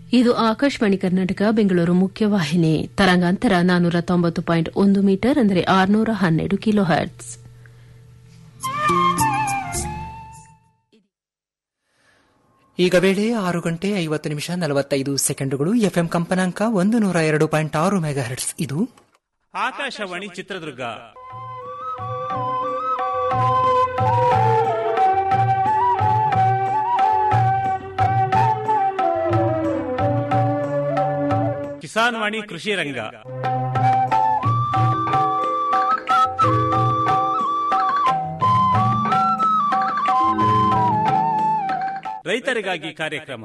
ಇದು ಆಕಾಶವಾಣಿ ಕರ್ನಾಟಕ ಬೆಂಗಳೂರು ಮುಖ್ಯವಾಹಿನಿ ತರಂಗಾಂತರ ನಾನ್ನೂರ ತೊಂಬತ್ತು ಪಾಯಿಂಟ್ ಒಂದು ಮೀಟರ್ ಅಂದರೆ ಆರುನೂರ ಹನ್ನೆರಡು ಕಿಲೋ ಹರ್ಟ್ಸ್ ಈಗ ವೇಳೆ ಆರು ಗಂಟೆ ಐವತ್ತು ನಿಮಿಷ ನಲವತ್ತೈದು ಸೆಕೆಂಡುಗಳು ಎಫ್ಎಂ ಕಂಪನಾಂಕ ಒಂದು ನೂರ ಎರಡು ಪಾಯಿಂಟ್ ಆರು ಮೆಗಾ ಹರ್ಟ್ಸ್ ಇದು ಆಕಾಶವಾಣಿ ಚಿತ್ರದುರ್ಗ ಕಿಸಾನ್ ವಾಣಿ ಕೃಷಿ ರಂಗ ರೈತರಿಗಾಗಿ ಕಾರ್ಯಕ್ರಮ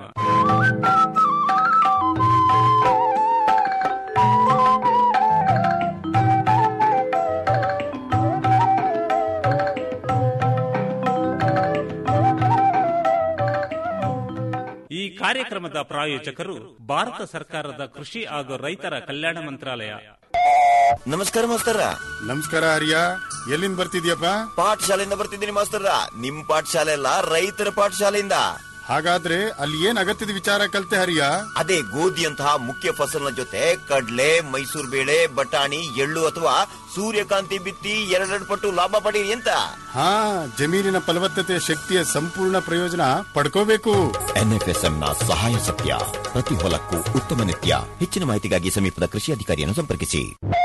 ಈ ಕಾರ್ಯಕ್ರಮದ ಪ್ರಾಯೋಜಕರು ಭಾರತ ಸರ್ಕಾರದ ಕೃಷಿ ಹಾಗೂ ರೈತರ ಕಲ್ಯಾಣ ಮಂತ್ರಾಲಯ ನಮಸ್ಕಾರ ಮಾಸ್ತರ ನಮಸ್ಕಾರ ಹರಿಯ ಎಲ್ಲಿಂದ ಬರ್ತಿದ್ಯಪ್ಪ ಪಾಠಶಾಲೆಯಿಂದ ಬರ್ತಿದ್ದೀನಿ ಮಾಸ್ತರ ನಿಮ್ ಪಾಠಶಾಲೆ ಅಲ್ಲ ರೈತರ ಪಾಠಶಾಲೆಯಿಂದ ಹಾಗಾದ್ರೆ ಅಲ್ಲಿ ಏನ್ ಅಗತ್ಯದ ವಿಚಾರ ಕಲ್ತೆ ಹರಿಯ ಅದೇ ಗೋಧಿಯಂತಹ ಮುಖ್ಯ ಫಸಲಿನ ಜೊತೆ ಕಡ್ಲೆ ಮೈಸೂರು ಬೇಳೆ ಬಟಾಣಿ ಎಳ್ಳು ಅಥವಾ ಸೂರ್ಯಕಾಂತಿ ಬಿತ್ತಿ ಎರಡೆರಡು ಪಟ್ಟು ಲಾಭ ಪಡೀರಿ ಅಂತ ಹಾ ಜಮೀನಿನ ಫಲವತ್ತತೆ ಶಕ್ತಿಯ ಸಂಪೂರ್ಣ ಪ್ರಯೋಜನ ಪಡ್ಕೋಬೇಕು ಎನ್ಎಫ್ಎಸ್ಎಂ ನ ಸಹಾಯ ಸತ್ಯ ಪ್ರತಿ ಹೊಲಕ್ಕೂ ಉತ್ತಮ ನಿತ್ಯ ಹೆಚ್ಚಿನ ಮಾಹಿತಿಗಾಗಿ ಸಮೀಪದ ಕೃಷಿ ಅಧಿಕಾರಿಯನ್ನು ಸಂಪರ್ಕಿಸಿ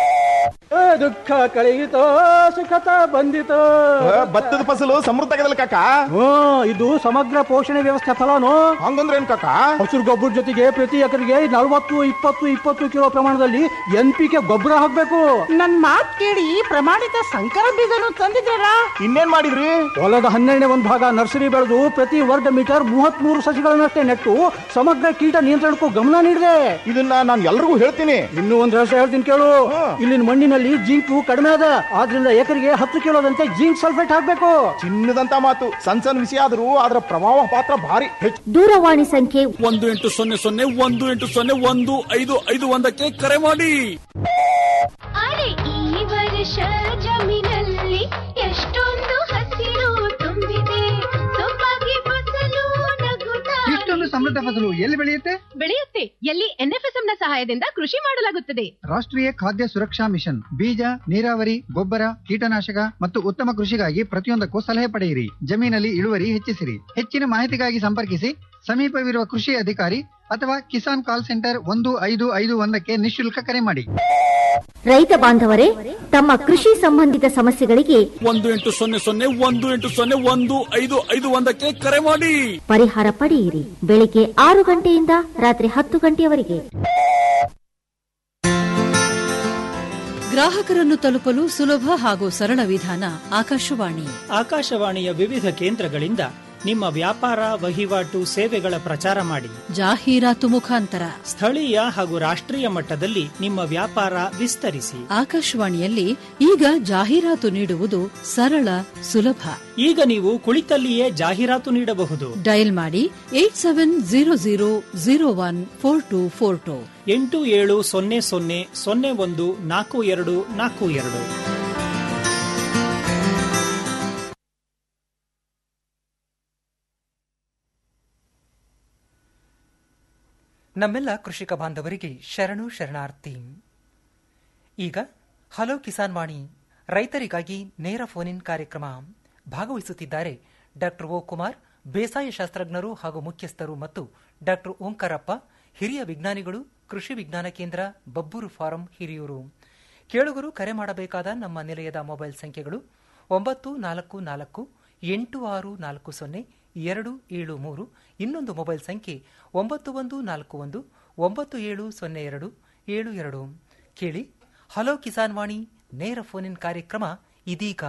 ದುಃಖ ಕಳೆಯಿತೋ ಸುಖತ ಬಂದಿತೋ ಭತ್ತದ ಫಸಲು ಸಮೃದ್ಧ ಕಾಕ ಹ್ಮ್ ಇದು ಸಮಗ್ರ ಪೋಷಣೆ ವ್ಯವಸ್ಥೆ ಫಲನು ಹಂಗಂದ್ರೆ ಏನ್ ಕಾಕ ಹಸಿರು ಗೊಬ್ಬರ ಜೊತೆಗೆ ಪ್ರತಿ ಎಕರೆಗೆ ನಲವತ್ತು ಇಪ್ಪತ್ತು ಇಪ್ಪತ್ತು ಕಿಲೋ ಪ್ರಮಾಣದಲ್ಲಿ ಎನ್ ಪಿ ಕೆ ಗೊಬ್ಬರ ಹಾಕ್ಬೇಕು ನನ್ ಮಾತ್ ಕೇಳಿ ಪ್ರಮಾಣಿತ ಸಂಕರ ಬೀಜನು ತಂದಿದ್ದೀರಾ ಇನ್ನೇನ್ ಮಾಡಿದ್ರಿ ಹೊಲದ ಹನ್ನೆರಡನೇ ಒಂದು ಭಾಗ ನರ್ಸರಿ ಬೆಳೆದು ಪ್ರತಿ ವರ್ಗ ಮೀಟರ್ ಮೂವತ್ತ್ ಮೂರು ಸಸಿಗಳನ್ನಷ್ಟೇ ನೆಟ್ಟು ಸಮಗ್ರ ಕೀಟ ನಿಯಂತ್ರಣಕ್ಕೂ ಗಮನ ನೀಡಿದೆ ಇದನ್ನ ನಾನು ಎಲ್ರಿಗೂ ಹೇಳ್ತೀನಿ ಇನ್ನೂ ಒಂದ್ ರಹಸ್ಯ ಹೇಳ್ತೀನಿ ಕೇಳು ಇಲ್ಲಿನ ಮಣ್ಣಿನಲ್ಲಿ ಜಿಂಕು ಕಡಿಮೆ ಅದ ಆದ್ರಿಂದ ಎಕರೆಗೆ ಹತ್ತು ಕಿಲೋದಂತೆ ಜಿಂಕ್ ಸಲ್ಫೇಟ್ ಹಾಕ್ಬೇಕು ಚಿನ್ನದಂತ ಮಾತು ಸಣ್ಣ ಸಣ್ಣ ವಿಷಯ ಆದ್ರೂ ಅದರ ಪ್ರಭಾವ ಪಾತ್ರ ಭಾರಿ ಹೆಚ್ಚು ದೂರವಾಣಿ ಸಂಖ್ಯೆ ಒಂದು ಎಂಟು ಸೊನ್ನೆ ಸೊನ್ನೆ ಒಂದು ಎಂಟು ಸೊನ್ನೆ ಒಂದು ಐದು ಐದು ಒಂದಕ್ಕೆ ಕರೆ ಮಾಡಿ ಅರೆ ಈ ವರ್ಷ ಜಮೀನಲ್ಲಿ ಎಷ್ಟೊಂದು ಹಸಿರು ತುಂಬಿದೆ ಸೊಬಗೆ ಫಸಲು ನಗುತ್ತಾ ಇಷ್ಟೊಂದು ಸಮೃದ್ಧ ಫಸಲು ಎಲ್ಲಿ ಬೆಳೆಯುತ್ತೆ ಬೆಳೆಯುತ್ತೆ ಎಲ್ಲಿ ಎನ್ಎಫ್ಎಸ್ಎಂ ನ ಸಹಾಯದಿಂದ ಕೃಷಿ ಮಾಡಲಾಗುತ್ತದೆ ರಾಷ್ಟ್ರೀಯ ಖಾದ್ಯ ಸುರಕ್ಷಾ ಮಿಷನ್ ಬೀಜ ನೀರಾವರಿ ಗೊಬ್ಬರ ಕೀಟನಾಶಕ ಮತ್ತು ಉತ್ತಮ ಕೃಷಿಗಾಗಿ ಪ್ರತಿಯೊಂದಕ್ಕೂ ಸಲಹೆ ಪಡೆಯಿರಿ ಜಮೀನಲ್ಲಿ ಇಳುವರಿ ಹೆಚ್ಚಿಸಿರಿ ಹೆಚ್ಚಿನ ಮಾಹಿತಿಗಾಗಿ ಸಂಪರ್ಕಿಸಿ ಸಮೀಪವಿರುವ ಕೃಷಿ ಅಧಿಕಾರಿ ಅಥವಾ ಕಿಸಾನ್ ಕಾಲ್ ಸೆಂಟರ್ ಒಂದು ಐದು ಐದು ಒಂದಕ್ಕೆ ನಿಶುಲ್ಕ ಕರೆ ಮಾಡಿ ರೈತ ಬಾಂಧವರೇ ತಮ್ಮ ಕೃಷಿ ಸಂಬಂಧಿತ ಸಮಸ್ಯೆಗಳಿಗೆ ಒಂದು ಎಂಟು ಸೊನ್ನೆ ಸೊನ್ನೆ ಒಂದು ಎಂಟು ಸೊನ್ನೆ ಒಂದು ಐದು ಐದು ಒಂದಕ್ಕೆ ಕರೆ ಮಾಡಿ ಪರಿಹಾರ ಪಡೆಯಿರಿ ಬೆಳಿಗ್ಗೆ ಆರು ಗಂಟೆಯಿಂದ ರಾತ್ರಿ ಹತ್ತು ಗಂಟೆಯವರೆಗೆ ಗ್ರಾಹಕರನ್ನು ತಲುಪಲು ಸುಲಭ ಹಾಗೂ ಸರಳ ವಿಧಾನ ಆಕಾಶವಾಣಿ ಆಕಾಶವಾಣಿಯ ವಿವಿಧ ಕೇಂದ್ರಗಳಿಂದ ನಿಮ್ಮ ವ್ಯಾಪಾರ ವಹಿವಾಟು ಸೇವೆಗಳ ಪ್ರಚಾರ ಮಾಡಿ ಜಾಹೀರಾತು ಮುಖಾಂತರ ಸ್ಥಳೀಯ ಹಾಗೂ ರಾಷ್ಟ್ರೀಯ ಮಟ್ಟದಲ್ಲಿ ನಿಮ್ಮ ವ್ಯಾಪಾರ ವಿಸ್ತರಿಸಿ ಆಕಾಶವಾಣಿಯಲ್ಲಿ ಈಗ ಜಾಹೀರಾತು ನೀಡುವುದು ಸರಳ ಸುಲಭ ಈಗ ನೀವು ಕುಳಿತಲ್ಲಿಯೇ ಜಾಹೀರಾತು ನೀಡಬಹುದು ಡಯಲ್ ಮಾಡಿ eight seven zero zero zero one four two four two ಎಂಟು ಏಳು ಸೊನ್ನೆ ಸೊನ್ನೆ ಸೊನ್ನೆ ಒಂದು ನಾಲ್ಕು ಎರಡು ನಾಲ್ಕು ಎರಡು ನಮ್ಮೆಲ್ಲ ಕೃಷಿಕ ಬಾಂಧವರಿಗೆ ಶರಣು ಶರಣಾರ್ಥಿ ಈಗ ಹಲೋ ಕಿಸಾನ್ ವಾಣಿ ರೈತರಿಗಾಗಿ ನೇರ ಫೋನ್ ಇನ್ ಕಾರ್ಯಕ್ರಮ ಭಾಗವಹಿಸುತ್ತಿದ್ದಾರೆ ಡಾಕ್ಟರ್ ಓ ಕುಮಾರ್ ಬೇಸಾಯ ಶಾಸ್ತ್ರಜ್ಞರು ಹಾಗೂ ಮುಖ್ಯಸ್ಥರು ಮತ್ತು ಡಾಕ್ಟರ್ ಓಂಕಾರಪ್ಪ ಹಿರಿಯ ವಿಜ್ಞಾನಿಗಳು ಕೃಷಿ ವಿಜ್ಞಾನ ಕೇಂದ್ರ ಬಬ್ಬೂರು ಫಾರಂ ಹಿರಿಯೂರು ಕೇಳುಗರು ಕರೆ ಮಾಡಬೇಕಾದ ನಮ್ಮ ನಿಲಯದ ಮೊಬೈಲ್ ಸಂಖ್ಯೆಗಳು ಒಂಬತ್ತು ನಾಲ್ಕು ನಾಲ್ಕು ಎಂಟು ಆರು ನಾಲ್ಕು ಸೊನ್ನೆ ಎರಡು ಏಳು ಮೂರು ಇನ್ನೊಂದು ಮೊಬೈಲ್ ಸಂಖ್ಯೆ ಒಂಬತ್ತು ಒಂದು ನಾಲ್ಕು ಒಂದು ಒಂಬತ್ತು ಏಳು ಸೊನ್ನೆ ಎರಡು ಏಳು ಎರಡು ಕೇಳಿ ಹಲೋ ಕಿಸಾನ್ ವಾಣಿ ನೇರ ಫೋನ್ ಇನ್ ಕಾರ್ಯಕ್ರಮ ಇದೀಗ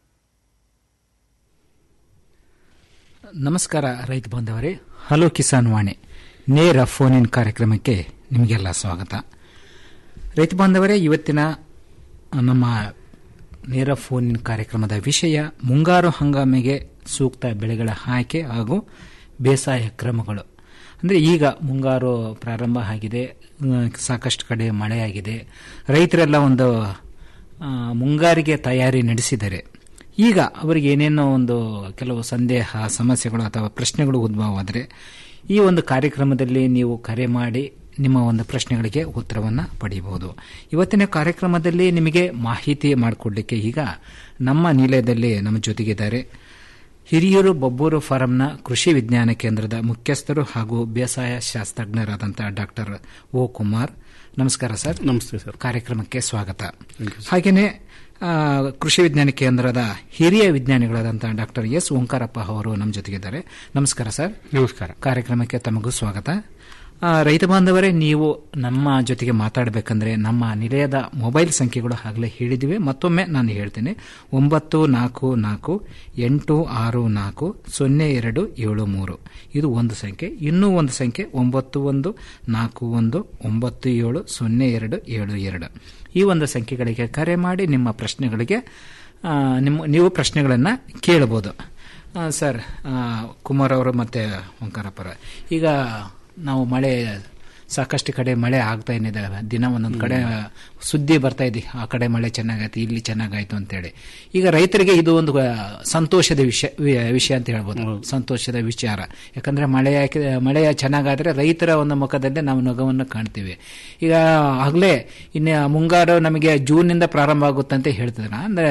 ನಮಸ್ಕಾರ ರೈತ ಬಾಂಧವರೇ ಹಲೋ ಕಿಸಾನ್ ವಾಣಿ ನೇರ ಫೋನ್ ಇನ್ ಕಾರ್ಯಕ್ರಮಕ್ಕೆ ನಿಮಗೆಲ್ಲ ಸ್ವಾಗತ ರೈತ ಬಾಂಧವರೇ ಇವತ್ತಿನ ನಮ್ಮ ನೇರ ಫೋನ್ ಇನ್ ಕಾರ್ಯಕ್ರಮದ ವಿಷಯ ಮುಂಗಾರು ಹಂಗಾಮಿಗೆ ಸೂಕ್ತ ಬೆಳೆಗಳ ಆಯ್ಕೆ ಹಾಗೂ ಬೇಸಾಯ ಕ್ರಮಗಳು ಅಂದರೆ ಈಗ ಮುಂಗಾರು ಪ್ರಾರಂಭ ಆಗಿದೆ ಸಾಕಷ್ಟು ಕಡೆ ಮಳೆಯಾಗಿದೆ ರೈತರೆಲ್ಲ ಒಂದು ಮುಂಗಾರಿಗೆ ತಯಾರಿ ನಡೆಸಿದ್ದಾರೆ ಈಗ ಅವರಿಗೆ ಏನೇನೋ ಒಂದು ಕೆಲವು ಸಂದೇಹ ಸಮಸ್ಯೆಗಳು ಅಥವಾ ಪ್ರಶ್ನೆಗಳು ಉದ್ಭವ ಆದರೆ ಈ ಒಂದು ಕಾರ್ಯಕ್ರಮದಲ್ಲಿ ನೀವು ಕರೆ ಮಾಡಿ ನಿಮ್ಮ ಒಂದು ಪ್ರಶ್ನೆಗಳಿಗೆ ಉತ್ತರವನ್ನು ಪಡೆಯಬಹುದು ಇವತ್ತಿನ ಕಾರ್ಯಕ್ರಮದಲ್ಲಿ ನಿಮಗೆ ಮಾಹಿತಿ ಮಾಡಿಕೊಡ್ಲಿಕ್ಕೆ ಈಗ ನಮ್ಮ ನಿಲಯದಲ್ಲಿ ನಮ್ಮ ಜೊತೆಗಿದ್ದಾರೆ ಹಿರಿಯೂರು ಬೊಬ್ಬೂರು ಫಾರಂನ ಕೃಷಿ ವಿಜ್ಞಾನ ಕೇಂದ್ರದ ಮುಖ್ಯಸ್ಥರು ಹಾಗೂ ಬೇಸಾಯ ಶಾಸ್ತ್ರಜ್ಞರಾದಂತಹ ಡಾಕ್ಟರ್ ಓ ಕುಮಾರ್ ನಮಸ್ಕಾರ ಸರ್ ನಮಸ್ತೆ ಸರ್ ಕಾರ್ಯಕ್ರಮಕ್ಕೆ ಸ್ವಾಗತ ಹಾಗೆಯೇ ಆ, ಕೃಷಿ ವಿಜ್ಞಾನ ಕೇಂದ್ರದ ಹಿರಿಯ ವಿಜ್ಞಾನಿಗಳಾದಂತಹ ಡಾಕ್ಟರ್ ಎಸ್ ಓಂಕಾರಪ್ಪ ಅವರು ನಮ್ಮ ಜೊತೆಗಿದ್ದಾರೆ ನಮಸ್ಕಾರ ಸರ್ ನಮಸ್ಕಾರ ಕಾರ್ಯಕ್ರಮಕ್ಕೆ ತಮಗೂ ಸ್ವಾಗತ ಆ, ರೈತ ಬಾಂಧವರೇ ನೀವು ನಮ್ಮ ಜೊತೆಗೆ ಮಾತಾಡಬೇಕಂದ್ರೆ ನಮ್ಮ ನಿಲಯದ ಮೊಬೈಲ್ ಸಂಖ್ಯೆಗಳು ಆಗಲೇ ಹೇಳಿದಿವೆ ಮತ್ತೊಮ್ಮೆ ನಾನು ಹೇಳ್ತೇನೆ ಒಂಬತ್ತು ನಾಲ್ಕು ನಾಲ್ಕು ಎಂಟು ಆರು ನಾಲ್ಕು ಸೊನ್ನೆ ಎರಡು ಏಳು ಮೂರು ಇದು ಒಂದು ಸಂಖ್ಯೆ ಇನ್ನೂ ಒಂದು ಸಂಖ್ಯೆ ಒಂಬತ್ತು ಒಂದು ನಾಲ್ಕು ಒಂದು ಒಂಬತ್ತು ಏಳು ಸೊನ್ನೆ ಎರಡು ಏಳು ಎರಡು ಈ ಒಂದು ಸಂಖ್ಯೆಗಳಿಗೆ ಕರೆ ಮಾಡಿ ನಿಮ್ಮ ಪ್ರಶ್ನೆಗಳಿಗೆ ಆ, ನಿಮ್ಮ ನೀವು ಪ್ರಶ್ನೆಗಳನ್ನು ಕೇಳಬಹುದು ಆ, ಸರ್ ಆ, ಕುಮಾರ್ ಅವರು ಮತ್ತೆ ಓಂಕಾರಪ್ಪರ ಈಗ ನಾವು ಮಳೆ ಸಾಕಷ್ಟು ಕಡೆ ಮಳೆ ಆಗ್ತಾ ಏನಿದೆ ದಿನ ಒಂದೊಂದು ಕಡೆ ಸುದ್ದಿ ಬರ್ತಾ ಇದೆ ಆ ಕಡೆ ಮಳೆ ಚೆನ್ನಾಗಾಯ್ತು ಇಲ್ಲಿ ಚೆನ್ನಾಗಾಯ್ತು ಅಂತೇಳಿ ಈಗ ರೈತರಿಗೆ ಇದು ಒಂದು ಆ, ಸಂತೋಷದ ವಿಷಯ ವಿ- ವಿಷಯ ಅಂತ ಹೇಳ್ಬೋದು ಸಂತೋಷದ ವಿಚಾರ ಯಾಕಂದ್ರೆ ಮಳೆ ಯಾಕೆ ಮಳೆ ಚೆನ್ನಾಗಾದ್ರೆ ರೈತರ ಒಂದು ಮುಖದಲ್ಲಿ ನಾವು ನಗವನ್ನು ಕಾಣ್ತೀವಿ ಈಗ ಆಗಲೇ ಇನ್ನು ಮುಂಗಾರು ನಮಗೆ ಜೂನ್ನಿಂದ ಪ್ರಾರಂಭ ಆಗುತ್ತಂತ ಹೇಳ್ತಿದ್ರ ಅಂದ್ರೆ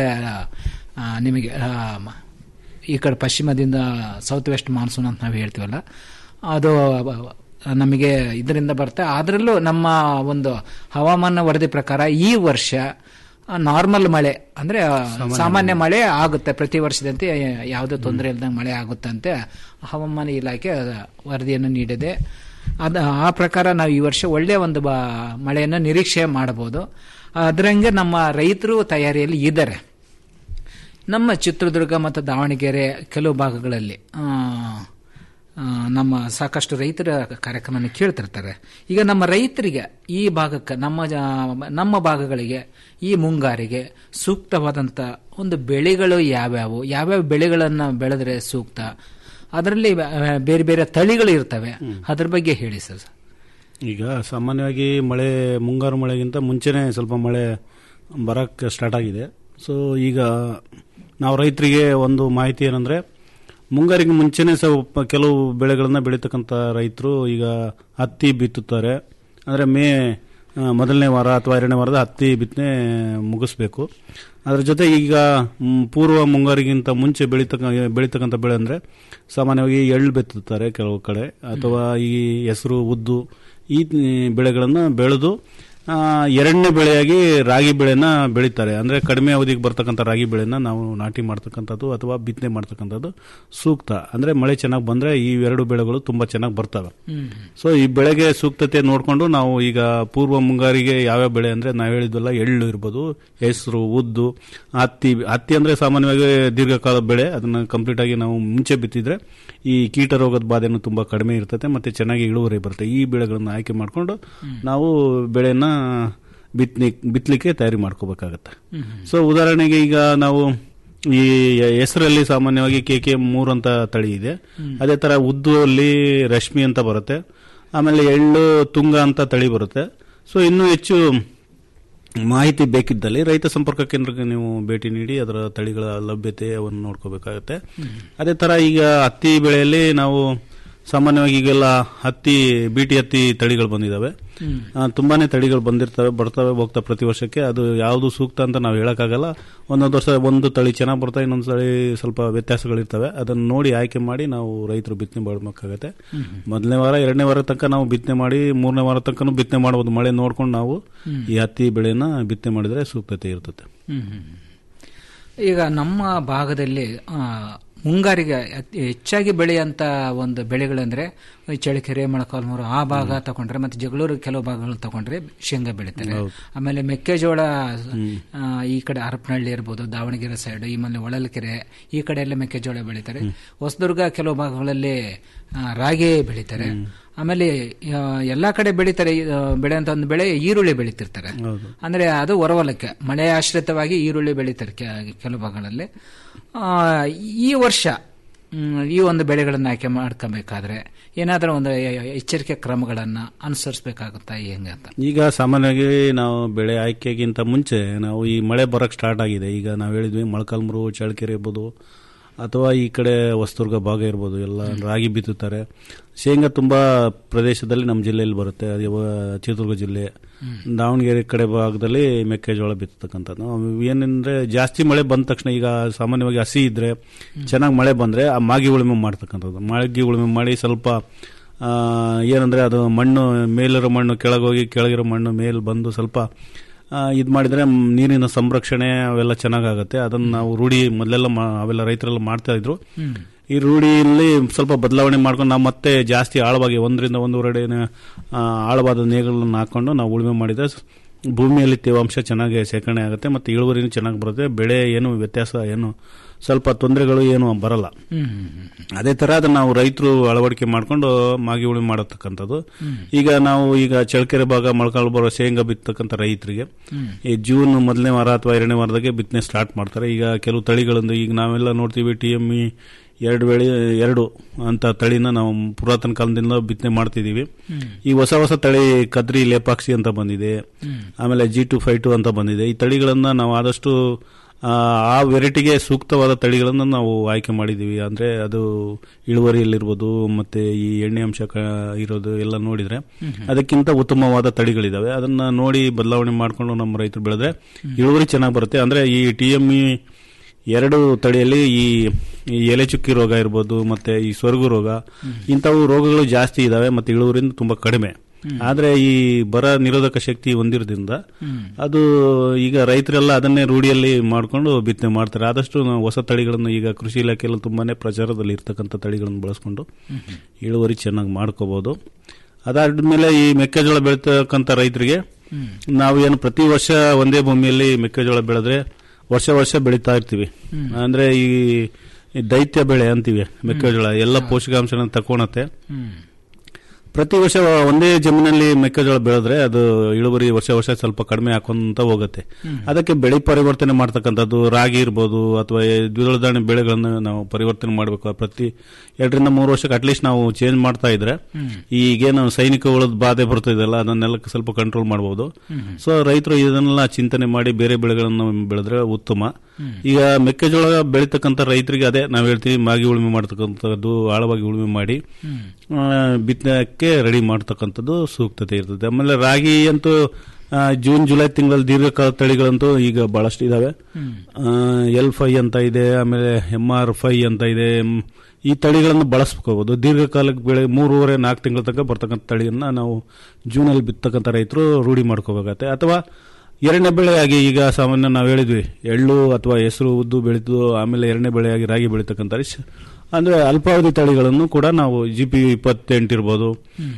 ಆ, ನಿಮಗೆ ಆ, ಮ- ಈ ಕಡೆ ಪಶ್ಚಿಮದಿಂದ ಸೌತ್ ವೆಸ್ಟ್ ಮಾನ್ಸೂನ್ ಅಂತ ನಾವು ಹೇಳ್ತೀವಲ್ಲ ಅದು ನಮಗೆ ಇದರಿಂದ ಬರುತ್ತೆ ಅದರಲ್ಲೂ ನಮ್ಮ ಒಂದು ಹವಾಮಾನ ವರದಿ ಪ್ರಕಾರ ಈ ವರ್ಷ ನಾರ್ಮಲ್ ಮಳೆ ಅಂದ್ರೆ ಆ, ಸಾಮಾನ್ಯ ಮಳೆ ಆಗುತ್ತೆ ಪ್ರತಿ ವರ್ಷದಂತೆ ಯಾವುದೇ ತೊಂದರೆ ಇಲ್ಲದಂಗೆ ಮಳೆ ಆಗುತ್ತಂತೆ ಹವಾಮಾನ ಇಲಾಖೆ ವರದಿಯನ್ನು ನೀಡಿದೆ ಅದ ಆ ಪ್ರಕಾರ ನಾವು ಈ ವರ್ಷ ಒಳ್ಳೆಯ ಒಂದು ಬ ಮಳೆಯನ್ನು ನಿರೀಕ್ಷೆ ಮಾಡಬಹುದು ಅದರಂಗೆ ನಮ್ಮ ರೈತರು ತಯಾರಿಯಲ್ಲಿ ಇದ್ದಾರೆ ನಮ್ಮ ಚಿತ್ರದುರ್ಗ ಮತ್ತು ದಾವಣಗೆರೆ ಕೆಲವು ಭಾಗಗಳಲ್ಲಿ ಆ, ಆ, ನಮ್ಮ ಸಾಕಷ್ಟು ರೈತರ ಕಾರ್ಯಕ್ರಮವನ್ನು ಕೇಳ್ತಿರ್ತಾರೆ ಈಗ ನಮ್ಮ ರೈತರಿಗೆ ಈ ಭಾಗಕ್ಕೆ ನಮ್ಮ ಜ- ನಮ್ಮ ಭಾಗಗಳಿಗೆ ಈ ಮುಂಗಾರಿಗೆ ಸೂಕ್ತವಾದಂಥ ಒಂದು ಬೆಳೆಗಳು ಯಾವ್ಯಾವು ಯಾವ್ಯಾವ ಬೆಳೆಗಳನ್ನು ಬೆಳೆದ್ರೆ ಸೂಕ್ತ ಅದರಲ್ಲಿ ಆ, ಬೇರೆ ಬೇರೆ ತಳಿಗಳು ಇರ್ತವೆ ಅದ್ರ ಬಗ್ಗೆ ಹೇಳಿ ಸರ್ ಈಗ ಸಾಮಾನ್ಯವಾಗಿ ಮಳೆ ಮುಂಗಾರು ಮಳೆಗಿಂತ ಮುಂಚೆನೇ ಸ್ವಲ್ಪ ಮಳೆ ಬರಕ್ಕೆ ಸ್ಟಾರ್ಟ್ ಆಗಿದೆ ಸೊ ಈಗ ನಾವು ರೈತರಿಗೆ ಒಂದು ಮಾಹಿತಿ ಏನಂದ್ರೆ ಮುಂಗಾರಿಗೆ ಮುಂಚೆನೇ ಸ್ವಲ್ಪ ಕೆಲವು ಬೆಳೆಗಳನ್ನ ಬೆಳೀತಕ್ಕಂಥ ರೈತರು ಈಗ ಹತ್ತಿ ಬಿತ್ತುತ್ತಾರೆ ಅಂದರೆ ಮೇ ಆ, ಮೊದಲನೇ ವಾರ ಅಥವಾ ಎರಡನೇ ವಾರದ ಹತ್ತಿ ಬಿತ್ತನೆ ಮುಗಿಸ್ಬೇಕು ಅದ್ರ ಜೊತೆ ಈಗ ಮ್, ಪೂರ್ವ ಮುಂಗಾರಿಗಿಂತ ಮುಂಚೆ ಬೆಳೀತಕ್ಕ ಬೆಳೀತಕ್ಕಂಥ ಬೆಳೆ ಅಂದರೆ ಸಾಮಾನ್ಯವಾಗಿ ಎಳ್ಳು ಬೆತ್ತುತ್ತಾರೆ ಕೆಲವು ಕಡೆ ಅಥವಾ ಈ ಹೆಸರು ಉದ್ದು ಈ ಬೆಳೆಗಳನ್ನು ಬೆಳೆದು ಆ, ಎರಡನೇ ಬೆಳೆಯಾಗಿ ರಾಗಿ ಬೆಳೆನ ಬೆಳೀತಾರೆ ಅಂದರೆ ಕಡಿಮೆ ಅವಧಿಗೆ ಬರ್ತಕ್ಕಂಥ ರಾಗಿ ಬೆಳೆನ ನಾವು ನಾಟಿ ಮಾಡ್ತಕ್ಕಂಥದ್ದು ಅಥವಾ ಬಿತ್ತನೆ ಮಾಡ್ತಕ್ಕಂಥದ್ದು ಸೂಕ್ತ ಅಂದರೆ ಮಳೆ ಚೆನ್ನಾಗಿ ಬಂದರೆ ಈ ಎರಡು ಬೆಳೆಗಳು ತುಂಬ ಚೆನ್ನಾಗಿ ಬರ್ತವೆ ಸೊ ಈ ಬೆಳೆಗೆ ಸೂಕ್ತತೆ ನೋಡಿಕೊಂಡು ನಾವು ಈಗ ಪೂರ್ವ ಮುಂಗಾರಿಗೆ ಯಾವ್ಯಾವ ಬೆಳೆ ಅಂದ್ರೆ ನಾವು ಹೇಳಿದ್ವಲ್ಲ ಎಳ್ಳು ಇರ್ಬೋದು ಹೆಸರು ಉದ್ದು ಹತ್ತಿ ಹತ್ತಿ ಅಂದ್ರೆ ಸಾಮಾನ್ಯವಾಗಿ ದೀರ್ಘಕಾಲ ಬೆಳೆ ಅದನ್ನ ಕಂಪ್ಲೀಟ್ ಆಗಿ ನಾವು ಮುಂಚೆ ಬಿತ್ತಿದ್ರೆ ಈ ಕೀಟ ರೋಗದ ಬಾಧೆನೂ ತುಂಬಾ ಕಡಿಮೆ ಇರ್ತದೆ ಮತ್ತೆ ಚೆನ್ನಾಗಿ ಇಳುವರಿ ಬರುತ್ತೆ ಈ ಬೆಳೆಗಳನ್ನ ಆಯ್ಕೆ ಮಾಡಿಕೊಂಡು ನಾವು ಬೆಳೆನ ಬಿತ್ತನೆ ಬಿತ್ತಲಿಕ್ಕೆ ತಯಾರಿ ಮಾಡ್ಕೋಬೇಕಾಗತ್ತೆ ಸೊ ಉದಾಹರಣೆಗೆ ಈಗ ನಾವು ಈ ಹೆಸರಲ್ಲಿ ಸಾಮಾನ್ಯವಾಗಿ ಕೆ ಕೆ ಮೂರು ಅಂತ ತಳಿ ಇದೆ ಅದೇ ತರ ಉದ್ದು ಅಲ್ಲಿ ರಶ್ಮಿ ಅಂತ ಬರುತ್ತೆ ಆಮೇಲೆ ಎಳ್ಳು ತುಂಗ ಅಂತ ತಳಿ ಬರುತ್ತೆ ಸೊ ಇನ್ನೂ ಹೆಚ್ಚು ಮಾಹಿತಿ ಬೇಕಿದ್ದಲ್ಲಿ ರೈತ ಸಂಪರ್ಕ ಕೇಂದ್ರಕ್ಕೆ ನೀವು ಭೇಟಿ ನೀಡಿ ಅದರ ತಳಿಗಳ ಲಭ್ಯತೆ ಅವನ್ನು ನೋಡ್ಕೋಬೇಕಾಗುತ್ತೆ ಅದೇ ತರ ಈಗ ಹತ್ತಿ ಬೆಳೆಯಲ್ಲಿ ನಾವು ಸಾಮಾನ್ಯವಾಗಿ ಈಗೆಲ್ಲ ಹತ್ತಿ ಬಿಟಿ ಹತ್ತಿ ತಳಿಗಳು ಬಂದಿದ್ದಾವೆ ಆ, ತುಂಬಾನೇ ತಳಿಗಳು ಬಂದಿರ್ತವೆ ಬರ್ತವೆ ಹೋಗ್ತಾ ಪ್ರತಿ ವರ್ಷಕ್ಕೆ ಅದು ಯಾವುದು ಸೂಕ್ತ ಅಂತ ನಾವು ಹೇಳಕ್ಕಾಗಲ್ಲ ಒಂದೊಂದು ವರ್ಷ ಒಂದು ತಳಿ ಚೆನ್ನಾಗಿ ಬರ್ತವೆ ಇನ್ನೊಂದು ತಳಿ ಸ್ವಲ್ಪ ವ್ಯತ್ಯಾಸಗಳಿರ್ತವೆ ಅದನ್ನು ನೋಡಿ ಆಯ್ಕೆ ಮಾಡಿ ನಾವು ರೈತರು ಬಿತ್ತನೆ ಮಾಡಬೇಕಾಗತ್ತೆ ಮೊದಲನೇ ವಾರ ಎರಡನೇ ವಾರ ತನಕ ನಾವು ಬಿತ್ತನೆ ಮಾಡಿ ಮೂರನೇ ವಾರ ತನಕ ಬಿತ್ತನೆ ಮಾಡಬಹುದು ಮಳೆ ನೋಡ್ಕೊಂಡು ನಾವು ಈ ಹತ್ತಿ ಬೆಳೆನ ಬಿತ್ತನೆ ಮಾಡಿದ್ರೆ ಸೂಕ್ತತೆ ಇರ್ತದೆ ಈಗ ನಮ್ಮ ಭಾಗದಲ್ಲಿ ಆ, ಮುಂಗಾರಿಗೆ ಅತಿ ಹೆಚ್ಚಾಗಿ ಬೆಳೆಯಂತ ಒಂದು ಬೆಳೆಗಳಂದ್ರೆ ಈ ಚಳ್ಳಕೆರೆ ಮೊಳಕಾಲ್ಮೂರು ಆ ಭಾಗ ತಗೊಂಡ್ರೆ ಮತ್ತೆ ಜಗಳೂರು ಕೆಲವು ಭಾಗಗಳು ತಗೊಂಡ್ರೆ ಶೇಂಗಾ ಬೆಳಿತಾರೆ ಆಮೇಲೆ ಮೆಕ್ಕೆಜೋಳ ಆ, ಈ ಕಡೆ ಹರಪನಹಳ್ಳಿ ಇರ್ಬೋದು ದಾವಣಗೆರೆ ಸೈಡ್ ಈ ಮೇಲೆ ಹೊಳಲ್ಕೆರೆ ಈ ಕಡೆ ಎಲ್ಲ ಮೆಕ್ಕೆಜೋಳ ಬೆಳಿತಾರೆ ಹೊಸದುರ್ಗ ಕೆಲವು ಭಾಗಗಳಲ್ಲಿ ಆ, ರಾಗಿ ಬೆಳಿತಾರೆ ಆಮೇಲೆ ಆ, ಎಲ್ಲಾ ಕಡೆ ಬೆಳಿತಾರೆ ಆ, ಬೆಳೆಯಂತ ಒಂದು ಬೆಳೆ ಈರುಳ್ಳಿ ಬೆಳಿತಿರ್ತಾರೆ ಅಂದ್ರೆ ಅದು ಹೊರವಲಕ್ಕೆ ಮಳೆ ಆಶ್ರಿತವಾಗಿ ಈರುಳ್ಳಿ ಬೆಳಿತಾರೆ ಕೆ- ಕೆಲವು ಭಾಗಗಳಲ್ಲಿ ಆ, ಈ ವರ್ಷ ಮ್, ಈ ಒಂದು ಬೆಳೆಗಳನ್ನು ಆಯ್ಕೆ ಮಾಡ್ಕೋಬೇಕಾದ್ರೆ ಏನಾದರೂ ಒಂದು ಎ- ಎಚ್ಚರಿಕೆ ಕ್ರಮಗಳನ್ನ ಅನುಸರಿಸಬೇಕಾಗುತ್ತಾ ಹೆಂಗೆ ಅಂತ ಈಗ ಸಾಮಾನ್ಯವಾಗಿ ನಾವು ಬೆಳೆ ಆಯ್ಕೆಗಿಂತ ಮುಂಚೆ ನಾವು ಈ ಮಳೆ ಬರಕ್ ಸ್ಟಾರ್ಟ್ ಆಗಿದೆ ಈಗ ನಾವು ಹೇಳಿದ್ವಿ ಮೊಳಕಾಲ್ಮೂರು ಚಳ್ಳಕೆರೆ ಇರ್ಬೋದು ಅಥವಾ ಈ ಕಡೆ ಹೊಸದುರ್ಗ ಭಾಗ ಇರ್ಬೋದು ಎಲ್ಲ ರಾಗಿ ಬಿತ್ತುತ್ತಾರೆ ಶೇಂಗಾ ತುಂಬಾ ಪ್ರದೇಶದಲ್ಲಿ ನಮ್ಮ ಜಿಲ್ಲೆಯಲ್ಲಿ ಬರುತ್ತೆ ಅದು ಯಾವ- ಚಿತ್ರದುರ್ಗ ಜಿಲ್ಲೆ ದಾವಣಗೆರೆ ಕಡೆ ಭಾಗದಲ್ಲಿ ಮೆಕ್ಕೆಜೋಳ ಬಿತ್ತತಕ್ಕಂಥದ್ದು ಅವು ಏನಂದ್ರೆ ಜಾಸ್ತಿ ಮಳೆ ಬಂದ ತಕ್ಷಣ ಈಗ ಸಾಮಾನ್ಯವಾಗಿ ಹಸಿ ಇದ್ರೆ ಚೆನ್ನಾಗಿ ಮಳೆ ಬಂದ್ರೆ ಆ ಮಾಗಿ ಉಳುಮೆ ಮಾಡ್ತಕ್ಕಂಥದ್ದು ಮಾಗಿ ಉಳುಮೆ ಮಾಡಿ ಸ್ವಲ್ಪ ಆ, ಏನಂದ್ರೆ ಅದು ಮಣ್ಣು ಮೇಲಿರೋ ಮಣ್ಣು ಕೆಳಗೋಗಿ ಕೆಳಗಿರೋ ಮಣ್ಣು ಮೇಲ್ ಬಂದು ಸ್ವಲ್ಪ ಇದು ಮಾಡಿದ್ರೆ ಮ್, ನೀರಿನ ಸಂರಕ್ಷಣೆ ಅವೆಲ್ಲ ಚೆನ್ನಾಗಾಗತ್ತೆ ಅದನ್ನ ನಾವು ರೂಢಿ ಮೊದಲೆಲ್ಲ ಮಾ- ಅವೆಲ್ಲ ರೈತರೆಲ್ಲ ಮಾಡ್ತಾ ಇದ್ರು ಈ ರೂಢಿಯಲ್ಲಿ ಸ್ವಲ್ಪ ಬದಲಾವಣೆ ಮಾಡ್ಕೊಂಡು ನಾವು ಮತ್ತೆ ಜಾಸ್ತಿ ಆಳವಾಗಿ ಒಂದರಿಂದ ಒಂದೂವರೆ ಅಡಿ ಆ, ಆಳವಾದ ನೇಗಳನ್ನು ಹಾಕೊಂಡು ನಾವು ಉಳುಮೆ ಮಾಡಿದ್ರೆ ಸ್- ಭೂಮಿಯಲ್ಲಿ ತೇವಾಂಶ ಚೆನ್ನಾಗಿ ಶೇಖರಣೆ ಆಗುತ್ತೆ ಮತ್ತೆ ಇಳುವರಿನೂ ಚೆನ್ನಾಗಿ ಬರುತ್ತೆ ಬೆಳೆ ಏನು ವ್ಯತ್ಯಾಸ ಏನು ಸ್ವಲ್ಪ ತೊಂದರೆಗಳು ಏನು ಬರಲ್ಲ ಅದೇ ತರ ಅದನ್ನ ನಾವು ರೈತರು ಅಳವಡಿಕೆ ಮಾಡ್ಕೊಂಡು ಮಾಗಿ ಉಳುಮೆ ಮಾಡತಕ್ಕಂಥದ್ದು ಈಗ ನಾವು ಈಗ ಚಳ್ಳಕೆರೆ ಭಾಗ ಮೊಳಕಾಲು ಬರೋ ಶೇಂಗಾ ಬಿತ್ತಕ್ಕಂಥ ರೈತರಿಗೆ ಈ ಜೂನ್ ಮೊದಲನೇ ವಾರ ಅಥವಾ ಎರಡನೇ ವಾರದಾಗೆ ಬಿತ್ತನೆ ಸ್ಟಾರ್ಟ್ ಮಾಡ್ತಾರೆ ಈಗ ಕೆಲವು ತಳಿಗಳಿಂದ ಈಗ ನಾವೆಲ್ಲ ನೋಡ್ತೀವಿ ಟಿ ಎಮ್ ಇ ಎರಡು ಬೆಳೆ ಎರಡು ಅಂತ ತಳಿನ ನಾವು ಪುರಾತನ ಕಾಲದಿಂದ ಬಿತ್ತನೆ ಮಾಡ್ತಿದೀವಿ ಈ ಹೊಸ ಹೊಸ ತಳಿ ಕದ್ರಿ ಲೇಪಾಕ್ಷಿ ಅಂತ ಬಂದಿದೆ ಆಮೇಲೆ ಜಿ ಟು ಫೈವ್ ಟು ಅಂತ ಬಂದಿದೆ ಈ ತಳಿಗಳನ್ನ ನಾವು ಆದಷ್ಟು ಆ, ಆ ವೆರೈಟಿಗೆ ಸೂಕ್ತವಾದ ತಳಿಗಳನ್ನು ನಾವು ಆಯ್ಕೆ ಮಾಡಿದೀವಿ ಅಂದ್ರೆ ಅದು ಇಳುವರಿಯಲ್ಲಿರ್ಬೋದು ಮತ್ತೆ ಈ ಎಣ್ಣೆ ಅಂಶ ಕ- ಇರೋದು ಎಲ್ಲ ನೋಡಿದ್ರೆ ಅದಕ್ಕಿಂತ ಉತ್ತಮವಾದ ತಳಿಗಳಿದಾವೆ ಅದನ್ನ ನೋಡಿ ಬದಲಾವಣೆ ಮಾಡ್ಕೊಂಡು ನಮ್ಮ ರೈತರು ಬೆಳೆದ್ರೆ ಇಳುವರಿ ಚೆನ್ನಾಗಿ ಬರುತ್ತೆ ಅಂದ್ರೆ ಈ ಟಿ ಎಂ ಇ ಎರಡು ತಳಿಯಲ್ಲಿ ಈ ಈ ಎಲೆ ಚುಕ್ಕಿ ರೋಗ ಇರ್ಬೋದು ಮತ್ತೆ ಈ ಸೊರಗು ರೋಗ ಇಂಥವು ರೋಗಗಳು ಜಾಸ್ತಿ ಇದಾವೆ ಮತ್ತೆ ಇಳುವರಿಯಿಂದ ತುಂಬಾ ಕಡಿಮೆ ಆದ್ರೆ ಈ ಬರ ನಿರೋಧಕ ಶಕ್ತಿ ಹೊಂದಿರೋದ್ರಿಂದ ಅದು ಈಗ ರೈತರೆಲ್ಲ ಅದನ್ನೇ ರೂಢಿಯಲ್ಲಿ ಮಾಡ್ಕೊಂಡು ಬಿತ್ತನೆ ಮಾಡ್ತಾರೆ ಆದಷ್ಟು ನಾವು ಹೊಸ ತಳಿಗಳನ್ನು ಈಗ ಕೃಷಿ ಇಲಾಖೆಯಲ್ಲಿ ತುಂಬಾನೇ ಪ್ರಚಾರದಲ್ಲಿ ಇರ್ತಕ್ಕಂಥ ತಳಿಗಳನ್ನು ಬಳಸ್ಕೊಂಡು ಇಳುವರಿ ಚೆನ್ನಾಗಿ ಮಾಡ್ಕೋಬಹುದು ಅದಾದ್ಮೇಲೆ ಈ ಮೆಕ್ಕೆಜೋಳ ಬೆಳೀತಕ್ಕಂಥ ರೈತರಿಗೆ ನಾವು ಏನು ಪ್ರತಿ ವರ್ಷ ಒಂದೇ ಭೂಮಿಯಲ್ಲಿ ಮೆಕ್ಕೆಜೋಳ ಬೆಳೆದ್ರೆ ವರ್ಷ ವರ್ಷ ಬೆಳೀತಾ ಇರ್ತೀವಿ ಅಂದ್ರೆ ಈ ಈ ದೈತ್ಯ ಬೆಳೆ ಅಂತೀವಿ ಮೆಕ್ಕೆಜೋಳ ಎಲ್ಲ ಪೋಷಕಾಂಶನ ತಕೊಳತ್ತೆ ಪ್ರತಿ ವರ್ಷ ಒಂದೇ ಜಮೀನಲ್ಲಿ ಮೆಕ್ಕೆಜೋಳ ಬೆಳೆದ್ರೆ ಅದು ಇಳುವರಿ ವರ್ಷ ವರ್ಷ ಸ್ವಲ್ಪ ಕಡಿಮೆ ಹಾಕೊಂತ ಹೋಗುತ್ತೆ ಅದಕ್ಕೆ ಬೆಳೆ ಪರಿವರ್ತನೆ ಮಾಡ್ತಕ್ಕಂಥದ್ದು ರಾಗಿ ಇರ್ಬೋದು ಅಥವಾ ಈ ದ್ವಿದಳ ಧಾನ್ಯ ಬೆಳೆಗಳನ್ನು ನಾವು ಪರಿವರ್ತನೆ ಮಾಡಬೇಕು ಪ್ರತಿ ಎರಡರಿಂದ ಮೂರು ವರ್ಷಕ್ಕೆ ಅಟ್ಲೀಸ್ಟ್ ನಾವು ಚೇಂಜ್ ಮಾಡ್ತಾ ಇದ್ರೆ ಈಗೇನು ಸೈನಿಕ ಹುಳದ ಬಾಧೆ ಬರ್ತಿದೆಯಲ್ಲ ಅದನ್ನೆಲ್ಲ ಸ್ವಲ್ಪ ಕಂಟ್ರೋಲ್ ಮಾಡಬಹುದು ಸೊ ರೈತರು ಇದನ್ನೆಲ್ಲ ಚಿಂತನೆ ಮಾಡಿ ಬೇರೆ ಬೆಳೆಗಳನ್ನು ಬೆಳೆದ್ರೆ ಉತ್ತಮ ಈಗ ಮೆಕ್ಕೆಜೋಳ ಬೆಳೀತಕ್ಕಂಥ ರೈತರಿಗೆ ಅದೇ ನಾವು ಹೇಳ್ತೀವಿ ಮಾಗಿ ಉಳುಮೆ ಮಾಡ್ತಕ್ಕಂಥದ್ದು ಆಳವಾಗಿ ಉಳುಮೆ ಮಾಡಿ ಆ, ಬಿತ್ತನೆಕ್ಕೆ ರೆಡಿ ಮಾಡ್ತಕ್ಕಂಥದ್ದು ಸೂಕ್ತತೆ ಇರ್ತದೆ ಆಮೇಲೆ ರಾಗಿ ಅಂತೂ ಆ, ಜೂನ್ ಜುಲೈ ತಿಂಗಳಲ್ಲಿ ದೀರ್ಘಕಾಲ ತಳಿಗಳಂತೂ ಈಗ ಬಹಳಷ್ಟು ಇದಾವೆ ಎಲ್ ಫೈ ಅಂತ ಇದೆ ಆಮೇಲೆ ಎಂ ಆರ್ ಫೈ ಅಂತ ಇದೆ ಮ್, ಈ ತಳಿಗಳನ್ನು ಬಳಸ್ಕೋಬಹುದು ದೀರ್ಘಕಾಲಕ್ಕೆ ಬೆಳೆ ಮೂರುವರೆ ನಾಲ್ಕು ತಿಂಗಳ ತನಕ ಬರ್ತಕ್ಕಂಥ ತಳಿಯನ್ನ ನಾವು ಜೂನಲ್ಲಿ ಬಿತ್ತಕ್ಕಂಥ ರೈತರು ರೂಢಿ ಮಾಡ್ಕೋಬೇಕಾಗತ್ತೆ ಅಥವಾ ಎರಡನೇ ಬೆಳೆಯಾಗಿ ಈಗ ಸಾಮಾನ್ಯ ನಾವು ಹೇಳಿದ್ವಿ ಎಳ್ಳು ಅಥವಾ ಹೆಸರು ಉದ್ದು ಬೆಳೆದು ಆಮೇಲೆ ಎರಡನೇ ಬೆಳೆಯಾಗಿ ರಾಗಿ ಬೆಳೀತಕ್ಕಂಥ ರಿಸ್- ಅಂದ್ರೆ ಅಲ್ಪಾವಧಿ ತಳಿಗಳನ್ನು ಕೂಡ ನಾವು ಜಿ ಪಿ ಇಪ್ಪತ್ತೆಂಟು ಇರ್ಬೋದು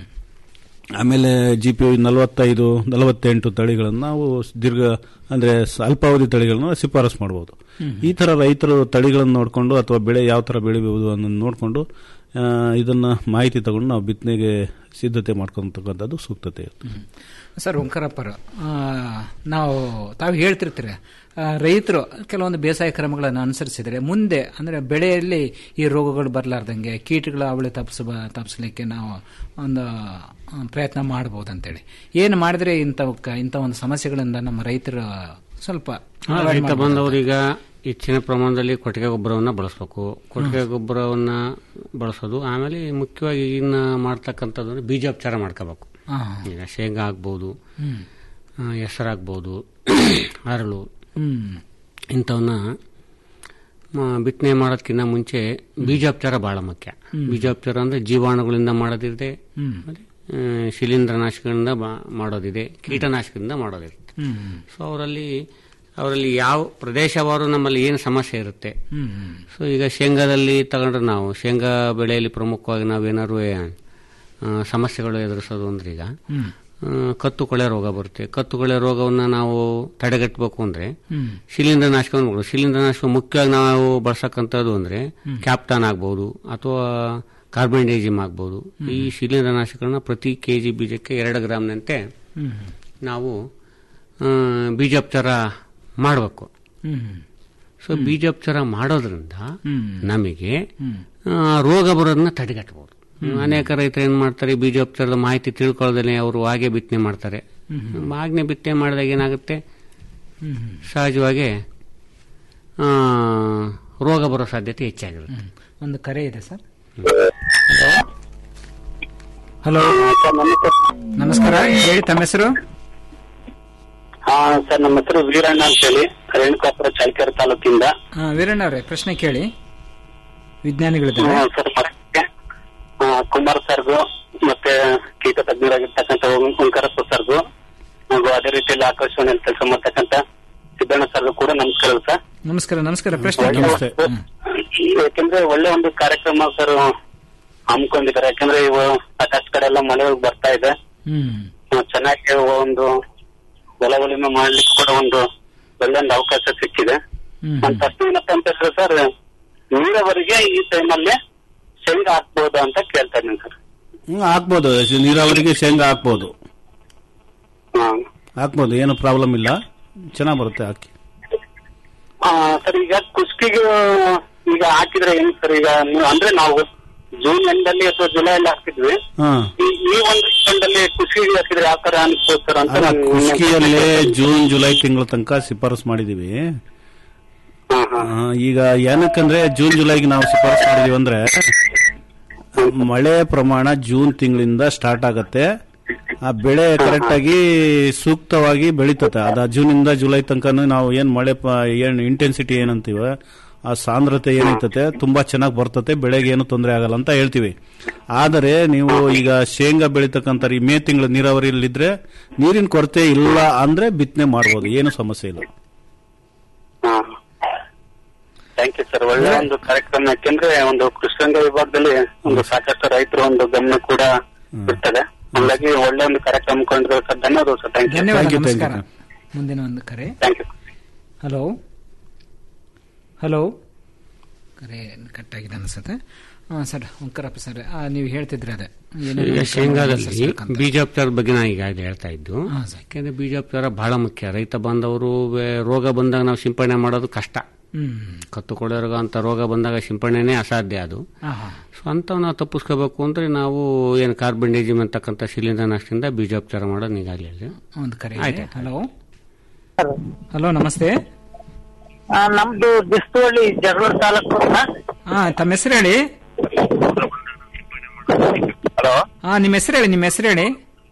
ಆಮೇಲೆ ಜಿ ಪಿ ನಲವತ್ತೈದು ನಲವತ್ತೆಂಟು ತಳಿಗಳನ್ನು ನಾವು ದೀರ್ಘ ಅಂದ್ರೆ ಸ- ಅಲ್ಪಾವಧಿ ತಳಿಗಳನ್ನು ಶಿಫಾರಸು ಮಾಡಬಹುದು ಈ ತರ ರೈತರು ತಳಿಗಳನ್ನು ನೋಡಿಕೊಂಡು ಅಥವಾ ಬೆಳೆ ಯಾವ ತರ ಬೆಳಿಬಹುದು ಅನ್ನೋದು ನೋಡಿಕೊಂಡು ಇದನ್ನ ಮಾಹಿತಿ ತಗೊಂಡು ನಾವು ಬಿತ್ತನೆಗೆ ಸಿದ್ಧತೆ ಮಾಡ್ಕೊಂತಕ್ಕಂಥದ್ದು ಸೂಕ್ತತೆ ಇರುತ್ತೆ ಸರ್ ಓಂಕಾರಪ್ಪರ ಆ, ನಾವು ತಾವು ಹೇಳ್ತಿರ್ತೀರ ಆ, ರೈತರು ಕೆಲವೊಂದು ಬೇಸಾಯ ಕ್ರಮಗಳನ್ನು ಅನುಸರಿಸಿದರೆ ಮುಂದೆ ಅಂದ್ರೆ ಬೆಳೆಯಲ್ಲಿ ಈ ರೋಗಗಳು ಬರಲಾರ್ದಂಗೆ ಕೀಟಗಳ ಅವಳಿ ತಪ್ಪಿಸ ತಪ್ಪಿಸಲಿಕ್ಕೆ ನಾವು ಒಂದು ಆ, ಪ್ರಯತ್ನ ಮಾಡಬಹುದು ಅಂತೇಳಿ ಏನು ಮಾಡಿದ್ರೆ ಇಂಥವಕ್ಕ ಇಂಥ ಒಂದು ಸಮಸ್ಯೆಗಳಿಂದ ನಮ್ಮ ರೈತರು ಸ್ವಲ್ಪ ಹಾ, avoid ರೈತ ಮಾಡ್ಬೋದು. ಬಾಂಧವರೀಗ ಹೆಚ್ಚಿನ ಪ್ರಮಾಣದಲ್ಲಿ ಕೊಟ್ಟಿಗೆ ಗೊಬ್ಬರವನ್ನ ಬಳಸಬೇಕು ಕೊಟ್ಟಿಗೆ ಗೊಬ್ಬರವನ್ನ ಬಳಸೋದು ಆಮೇಲೆ ಮುಖ್ಯವಾಗಿ ಇನ್ನ ಮಾಡ್ತಕ್ಕಂಥದ್ದು ಅಂದ್ರೆ ಬೀಜೋಪಚಾರ ಮಾಡ್ಕೋಬೇಕು ಹಾ. ಈಗ ಶೇಂಗಾ ಆಗ್ಬೋದು ಹ್ಮ್. ಆ, ಹೆಸರಾಗ್ಬೋದು ಅರಳು ಹ್ಮ್. ಇಂಥವನ್ನ ಮ- ಬಿತ್ತನೆ ಮಾಡೋದಕ್ಕಿಂತ ಮುಂಚೆ ಬೀಜೋಪಚಾರ ಬಹಳ ಮುಖ್ಯ ಹ್ಮ್. ಬೀಜೋಪಚಾರ ಅಂದ್ರೆ ಜೀವಾಣುಗಳಿಂದ ಮಾಡೋದಿದೆ ಹ್ಮ್. ಮತ್ತೆ, ಆ, ಶಿಲೀಂಧ್ರನಾಶಕಗಳಿಂದ ಬಾ- ಮಾಡೋದಿದೆ ಕೀಟನಾಶಕದಿಂದ ಮಾಡೋದಿದೆ ಹ್ಮ್. ಸೊ ಅವರಲ್ಲಿ ಅವರಲ್ಲಿ ಯಾವ ಪ್ರದೇಶವಾರು ನಮ್ಮಲ್ಲಿ ಏನು ಸಮಸ್ಯೆ ಇರುತ್ತೆ ಹ್ಮ್. ಹ್ಮ್. ಸೊ ಈಗ ಶೇಂಗಾದಲ್ಲಿ ತಗೊಂಡ್ರೆ ನಾವು ಶೇಂಗಾ ಬೆಳೆಯಲ್ಲಿ ಪ್ರಮುಖವಾಗಿ ನಾವೇನಾದ್ರು ಆ, ಸಮಸ್ಯೆಗಳು ಎದುರಿಸೋದು ಅಂದ್ರೆ ಈಗ ಹ್ಮ್. ಆ, ಕತ್ತು ಕೊಳೆ ರೋಗ ಬರುತ್ತೆ ಕತ್ತು ಕೊಳೆ ರೋಗವನ್ನು ನಾವು ತಡೆಗಟ್ಟಬೇಕು ಅಂದ್ರೆ ಹ್ಮ್. ಶಿಲೀಂಧ್ರನಾಶಕವನ್ನು ಬಳಸೋದು ಶಿಲೀಂಧ್ರನಾಶಕ ಮುಖ್ಯವಾಗಿ ನಾವು ಬಳಸಕ್ಕಂಥದ್ದು ಅಂದ್ರೆ ಹ್ಮ್. ಕ್ಯಾಪ್ಟಾನ್ ಆಗ್ಬೋದು ಅಥವಾ ಕಾರ್ಬನ್ಡೇಜಿಮ್ ಆಗ್ಬೋದು ಈ ಶಿಲೀಂಧ್ರನಾಶಕಗಳನ್ನ ಪ್ರತಿ ಕೆಜಿ ಬೀಜಕ್ಕೆ ಎರಡು ಗ್ರಾಮ್ನಂತೆ ಹ್ಮ್. ನಾವು ಆ, ಬೀಜೋಪಚಾರ ಮಾಡಬೇಕು ಹ್ಮ್. ಸೊ ಬೀಜೋಪಚಾರ ಮಾಡೋದ್ರಿಂದ ಹ್ಮ್. ನಮಗೆ ಹ್ಮ್. ಆ, ರೋಗ ಬರೋದನ್ನ ತಡೆಗಟ್ಟಬಹುದು ಅನೇಕ ರೈತರು ಏನ್ ಮಾಡ್ತಾರೆ ಈ ಬೀಜೋಪಚಾರದ ಮಾಹಿತಿ ತಿಳ್ಕೊಳ್ಳೋದನ್ನೇ ಅವರು ಹಾಗೆ ಬಿತ್ತನೆ ಮಾಡ್ತಾರೆ ಹ್ಮ್. ಹಾಗೆ ಬಿತ್ತನೆ ಮಾಡಿದಾಗ ಏನಾಗುತ್ತೆ ಹ್ಮ್. ಸಹಜವಾಗಿ ಆ, ರೋಗ ಬರೋ ಸಾಧ್ಯತೆ ಹೆಚ್ಚಾಗಿರುತ್ತೆ ಒಂದು ಕರೆ ಇದೆ ಸರ್ ಹಲೋ ನಮಸ್ಕಾರ ಹೇಳಿ ತಮ್ಮ ಹೆಸರು ಹಾ ಸರ್ ನಮ್ಮ ಹೆಸರು ವೀರಣ್ಣ ಅಂತ ಹೇಳಿ ರೇಣುಕಾಪುರ ಚಾಲ್ಕೆರೆ ತಾಲೂಕಿಂದ ಆ, ವೀರಣ್ಣ ಅವರೇ ಪ್ರಶ್ನೆ ಕೇಳಿ ವಿಜ್ಞಾನಿಗಳಿದ್ದಾರೆ ಹಾ, ಸರ್ ಮತ್ತೆ, ಆ, ಕುಮಾರ್ ಸರ್ಗು ಮತ್ತೆ ಕೀಟ ತಜ್ಞರಾಗಿರ್ತಕ್ಕಂಥ ಓಂ- ಓಂಕಾರಪ್ಪ ಸರ್ಗು ಹಾಗೂ ಅದೇ ರೀತಿಯಲ್ಲಿ ಆಕಾಶವಾಣಿಯಲ್ಲಿ ಕೆಲಸ ಮಾಡ್ತಕ್ಕಂಥ ಸಿದ್ದಣ್ಣ ಸರ್ಗು ಕೂಡ ನಮಸ್ಕಾರ ಸರ್ ನಮಸ್ಕಾರ ನಮಸ್ಕಾರ ಪ್ರಶ್ನೆ ಕೇಳಿ ಹ್ಮ್. ಯಾಕಂದ್ರೆ ಒಳ್ಳೆ ಒಂದು ಕಾರ್ಯಕ್ರಮ ಸರ್ ಹಮ್ಮಿಕೊಂಡಿದ್ದಾರೆ ಯಾಕಂದ್ರೆ ಇವು ಸಾಕಷ್ಟು ಕಡೆ ಎಲ್ಲ ಮಳೆ ಬರ್ತಾ ಇದೆ ಹ್ಮ್ ಆ, ಚೆನ್ನಾಗಿ ಒಂದು ಹೊಲ ಉಳುಮೆ ಮಾಡ್ಲಿಕ್ಕೆ ಕೂಡ ಒಂದು ಒಳ್ಳೆ ಒಂದು ಅವಕಾಶ ಸಿಕ್ಕಿದೆ ಹ್ಮ್ ನನ್ನ ಪ್ರಶ್ನೆ ಏನಪ್ಪ ಅಂತ ಹೇಳಿದ್ರೆ ಸರ್ ನೀರಾವರಿಗೆ ಈ ಟೈಮಲ್ಲಿ ಶೇಂಗಾ ಹಾಕ್ಬೋದು ಅಂತ ಕೇಳ್ತಾ ಇದ್ದೀನಿ ಸರ್ ಹ್ಮ್, ಹಾಕ್ಬೋದು ನೀರಾವರಿಗೆ ಶೇಂಗಾ ಹಾಕ್ಬೋದು ಹಾಕ್ಬೋದು ಏನು ಪ್ರಾಬ್ಲಮ್ ಇಲ್ಲ ಚೆನ್ನಾಗಿ ಬರುತ್ತೆ ಹಾಕಿ ಆ, ಸರ್ ಈಗ ಕುಸ್ಕಿಗೆ ಈಗ ಹಾಕಿದ್ರೆ ಏನ್ ಸರ್ ಈಗ ನೀವು ಅಂದ್ರೆ ನಾವು ಜೂನ್ ಎಂಡ್ ಅಲ್ಲಿ ಅಥವಾ ಜುಲೈ ಅಲ್ಲಿ ಹಾಕಿದ್ವಿ ಹಾ ಈ ಈ ಒಂದು ಎಂಡಲ್ಲಿ ಕುಸ್ಕಿಗೆ ಹಾಕಿದ್ರೆ ಯಾವ ತರ ಅನಿಸ್ಬೋದು ಸರ್ ಅಂತ ಅಲ್ಲ ನಾನು ಕುಸ್ಕಿಯಲ್ಲೇ ಜೂನ್ ಜುಲೈ ತಿಂಗಳ ತನಕ ಶಿಫಾರಸ್ ಮಾಡಿದೀವಿ ಆ, ಈಗ ಏನಕ್ಕಂದ್ರೆ ಜೂನ್ ಜುಲೈಗೆ ನಾವು ಶಿಫಾರಸ್ ಮಾಡಿದೀವಿ ಅಂದ್ರೆ ಮಳೆ ಪ್ರಮಾಣ ಜೂನ್ ತಿಂಗಳಿಂದ ಸ್ಟಾರ್ಟ್ ಆಗತ್ತೆ ಆ ಬೆಳೆ ಕರೆಕ್ಟ್ ಆಗಿ ಸೂಕ್ತವಾಗಿ ಬೆಳೀತತೆ ಅದ ಜೂನ್ ಇಂದ ಜುಲೈ ತನಕ ನಾವು ಏನ್ ಮಳೆ ಪ- ಏನ್ ಇಂಟೆನ್ಸಿಟಿ ಏನಂತೀವ ಆ ಸಾಂದ್ರತೆ ಏನೈತತೆ ತುಂಬಾ ಚೆನ್ನಾಗಿ ಬರ್ತತೆ ಬೆಳೆಗೆ ಏನು ತೊಂದರೆ ಆಗಲ್ಲ ಅಂತ ಹೇಳ್ತೀವಿ ಆದರೆ ನೀವು ಈಗ ಶೇಂಗಾ ಬೆಳೀತಕ್ಕಂಥ ಈ ಮೇ ತಿಂಗಳ ನೀರಾವರಿಯಲ್ಲಿದ್ರೆ ನೀರಿನ ಕೊರತೆ ಇಲ್ಲ ಅಂದ್ರೆ ಬಿತ್ತನೆ ಮಾಡ್ಬೋದು ಏನು ಸಮಸ್ಯೆ ಇಲ್ಲ ಥ್ಯಾಂಕ್ ಯು ಸರ್ ಒಳ್ಳೆ ಒಂದು ಕಾರ್ಯಕ್ರಮ ಯಾಕೆಂದ್ರೆ ಒಂದು ಕೃಷ್ಣಂಗ ವಿಭಾಗದಲ್ಲಿ ಒಂದು ಸಾಕಷ್ಟು ರೈತರ ಒಂದು ಗಮನ ಕೂಡ ಇರ್ತದೆ ಹಾಗಾಗಿ ಒಳ್ಳೆ ಒಂದು ಕಾರ್ಯಕ್ರಮ ಕೊಂಡಿರೋ ಸರ್ ಧನ್ಯವಾದ ಸರ್ ಥ್ಯಾಂಕ್ ಯು ಧನ್ಯವಾದ ನಮಸ್ಕಾರ ಮುಂದಿನ ಒಂದು ಕರೆ ಥ್ಯಾಂಕ್ ಯು ಹಲೋ ಹಲೋ ಕರೆ ಕಟ್ ಆಗಿದೆ ಅನ್ಸುತ್ತೆ ಹಾಂ ಸರ್ ಓಂಕಾರಪ್ಪ ಸರ್ ಆ, ನೀವು ಹೇಳ್ತಿದ್ರಿ ಅದೇ ಏನೇನು ಈಗ ಕ್ರಮ ಶೇಂಗಾದಲ್ಲಿ ಅನುಸರಿಸ್ಬೇಕಂತ. ಬೀಜೋಪಚಾರದ ಬಗ್ಗೆ ನಾ ಈಗಾಗಲೇ ಹೇಳ್ತಾ ಇದ್ದು ಹಾ, ಯಾಕೆಂದ್ರೆ ಬೀಜೋಪಚಾರ ಬಹಳ ಮುಖ್ಯ ರೈತ ಬಾಂಧವರು ವೇ- ರೋಗ ಬಂದಾಗ ನಾವು ಸಿಂಪಡಣೆ ಮಾಡೋದು ಕಷ್ಟ ಹ್ಮ್ ಕತ್ತು ಕೊಳೆ ರೋಗ ಅಂತ ರೋಗ ಬಂದಾಗ ಸಿಂಪಡಣೆನೇ ಅಸಾಧ್ಯ ಅದು ಆಹಾ. ಸೊ ಅಂಥವು ನಾವು ತಪ್ಪಿಸ್ಕೋಬೇಕು ಅಂದ್ರೆ ನಾವು ಏನು ಕಾರ್ಬನ್ಡೇಜಿಮ್ ಅಂತಕ್ಕಂಥ ಶಿಲೀಂಧ್ರನಾಶದಿಂದ ಬೀಜೋಪಚಾರ ಮಾಡೋದು ಈಗಾಗಲೇ ಇದೆ. ಒಂದು ಕರೆ ಆಯ್ತು, ಇದೆ. ಹಲೋ ಹಲೋ ನಮಸ್ತೆ ಆ, ನಮ್ದು ಬಿಸ್ತುವಳ್ಳಿ ಜಗಳೂರು ತಾಲೂಕು ಹಾ ತಮ್ಮ ಹೆಸರು ಹೇಳಿ ಹಲೋ ಹಾ ನಿಮ್ಮ ಹೆಸರು ಹೇಳಿ ನಿಮ್ಮ ಹೆಸರು ಹೇಳಿ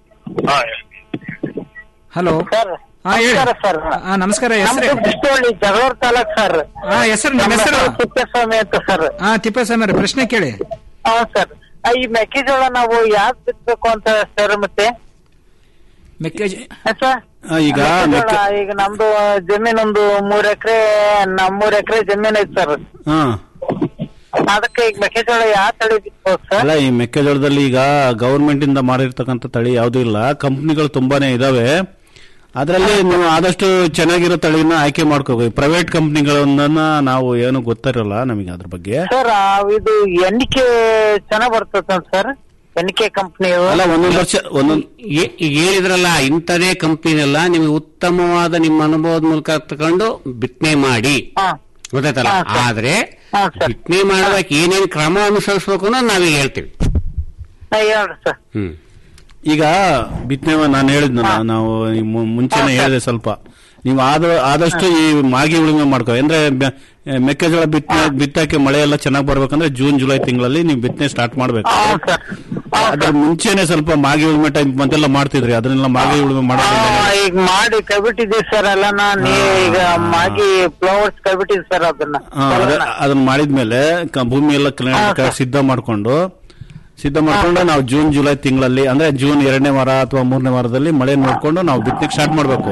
ಹಲೋ ಸರ್ ಹಾ ಹೇಳಿ ನಮಸ್ಕಾರ ಸರ್ ಹಾ ನಮಸ್ಕಾರ ಹೆಸರು ನಮ್ದು ಬಿಸ್ತುವಳ್ಳಿ ಜಗಳೂರು ತಾಲೂಕ್ ಸರ್ ಹಾ ಹೆಸರು ನಿಮ್ಮ ಹೆಸರು ತಿಪ್ಪೇಸ್ವಾಮಿ ಅಂತ ಸರ್ ಹಾ ತಿಪ್ಪೇಸ್ವಾಮಿ ಅವರೇ, ಪ್ರಶ್ನೆ ಕೇಳಿ ಹಾ ಸರ್ ಆ, ಈ ಮೆಕ್ಕೆಜೋಳ ನಾವು ಯಾಕೆ ಬಿತ್ತಬೇಕು ಅಂತ ಸರ್ ಮತ್ತೆ ಮೆಕ್ಕೆಜಿ ಹಾ, ಸರ್ ಆ, ಈಗ ಮೆಕ್ಕೆಜೋಳ ಮೆಕ್ಕೆ ಈಗ ನಮ್ದು ಜಮೀನ್ ಒಂದು ಮೂರ್ ಎಕರೆ ನಮ್ ಮೂರ್ ಎಕರೆ ಜಮೀನ್ ಐತಿ ಸರ್ ಹಾ ಅದಕ್ಕೆ ಈಗ ಮೆಕ್ಕೆಜೋಳ ಯಾವ ತಳಿ ಬಿತ್ಬೋದು ಸರ್ ಅಲ್ಲ ಈ ಮೆಕ್ಕೆಜೋಳದಲ್ಲಿ ಈಗ ಗವರ್ಮೆಂಟ್ ಇಂದ ಮಾಡಿರ್ತಕ್ಕಂಥ ತಳಿ ಯಾವುದೂ ಇಲ್ಲ ಕಂಪ್ನಿಗಳು ತುಂಬಾನೇ ಇದಾವೆ ಅದರಲ್ಲಿ ನೀವು ಆದಷ್ಟು ಚೆನ್ನಾಗಿರೋ ತಳಿನ ಆಯ್ಕೆ ಮಾಡ್ಕೋಬೇಕು ಪ್ರೈವೇಟ್ ಕಂಪ್ನಿಗಳನ್ನ ನಾವು ಏನು ಗೊತ್ತಿರಲ್ಲ ನಮಗೆ ಅದ್ರ ಬಗ್ಗೆ ಸರ್ ಆ, ಇದು ಎಣಿಕೆ ಚೆನ್ನಾಗ್ ಬರ್ತದ ಸರ್ ಎಣಿಕೆ ಕಂಪ್ನಿ ಅಲ್ಲ ಒಂದೊಂದು ವರ್ಷ ಒಂದೊಂದು ಏ- ಈಗ ಹೇಳಿದ್ರಲ್ಲ ಇಂಥದೇ ಕಂಪ್ನಿನೆಲ್ಲ ನಿಮಗೆ ಉತ್ತಮವಾದ ನಿಮ್ಮ ಅನುಭವದ ಮೂಲಕ ತಗೊಂಡು ಬಿತ್ತನೆ ಮಾಡಿ ಗೊತ್ತಾಯ್ತಲ್ಲ ಆದ್ರೆ ಬಿತ್ತನೆ ಮಾಡುವಾಗ ಏನೇನು ಕ್ರಮ ಅನುಸರಿಸಬೇಕು ಅನ್ನೋದು ನಾವೀಗ ಹೇಳ್ತೀವಿ ಹೇಳ್ರಿ ಸರ್ ಹ್ಮ್ ಈಗ ಬಿತ್ತನೆ ನಾನು ಹೇಳಿದ್ನಲ್ಲ ನಾವು ಈ ಮು- ಮುಂಚೆನೆ ಹೇಳಿದೆ ಸ್ವಲ್ಪ ನೀವು ಆದ ಆದಷ್ಟು ಈ ಮಾಗಿ ಉಳುಮೆ ಮಾಡ್ಕೋ ಅಂದ್ರೆ ಬೆ- ಮೆಕ್ಕೆಜೋಳ ಬಿತ್ತನೆ ಬಿತ್ತಕ್ಕೆ ಮಳೆ ಎಲ್ಲ ಚೆನ್ನಾಗಿ ಬರ್ಬೇಕಂದ್ರೆ ಜೂನ್ ಜುಲೈ ತಿಂಗಳಲ್ಲಿ ನೀವು ಬಿತ್ತನೆ ಸ್ಟಾರ್ಟ್ ಮಾಡ್ಬೇಕು ಅದ್ರ ಮುಂಚೆನೆ ಸ್ವಲ್ಪ ಮಾಗಿ ಉಳುಮೆ ಟೈಮ್ ಮೊದಲೆಲ್ಲ ಮಾಡ್ತಿದ್ರಿ ಅದನ್ನೆಲ್ಲ ಮಾಗಿ ಉಳುಮೆ ಮಾಡೋದ್ರಿಂದ ಆ, ಈಗ ಮಾಡಿ ಕೈಬಿಟ್ಟಿದ್ದೀವಿ ಸರ್ ಎಲ್ಲ ನೀ ಈಗ ಮಾಗಿ ಫ್ಲವರ್ಸ್ ಕೈಬಿಟ್ಟಿದ್ವಿ ಸರ್ ಅದನ್ನ ಹಾ, ಅದೇ ಅದನ್ನ ಮಾಡಿದ್ಮೇಲೆ ಕ- ಭೂಮಿ ಎಲ್ಲ ಕ್ಲ- ಕ- ಸಿದ್ಧ ಮಾಡ್ಕೊಂಡು ಸಿದ್ಧ ಮಾಡ್ಕೊಂಡು ನಾವು ಜೂನ್ ಜುಲೈ ತಿಂಗಳಲ್ಲಿ ಅಂದ್ರೆ ಜೂನ್ ಎರಡನೇ ವಾರ ಅಥವಾ ಮೂರನೇ ವಾರದಲ್ಲಿ ಮಳೆ ನೋಡ್ಕೊಂಡು ನಾವು ಬಿತ್ತನೆಗೆ ಸ್ಟಾರ್ಟ್ ಮಾಡ್ಬೇಕು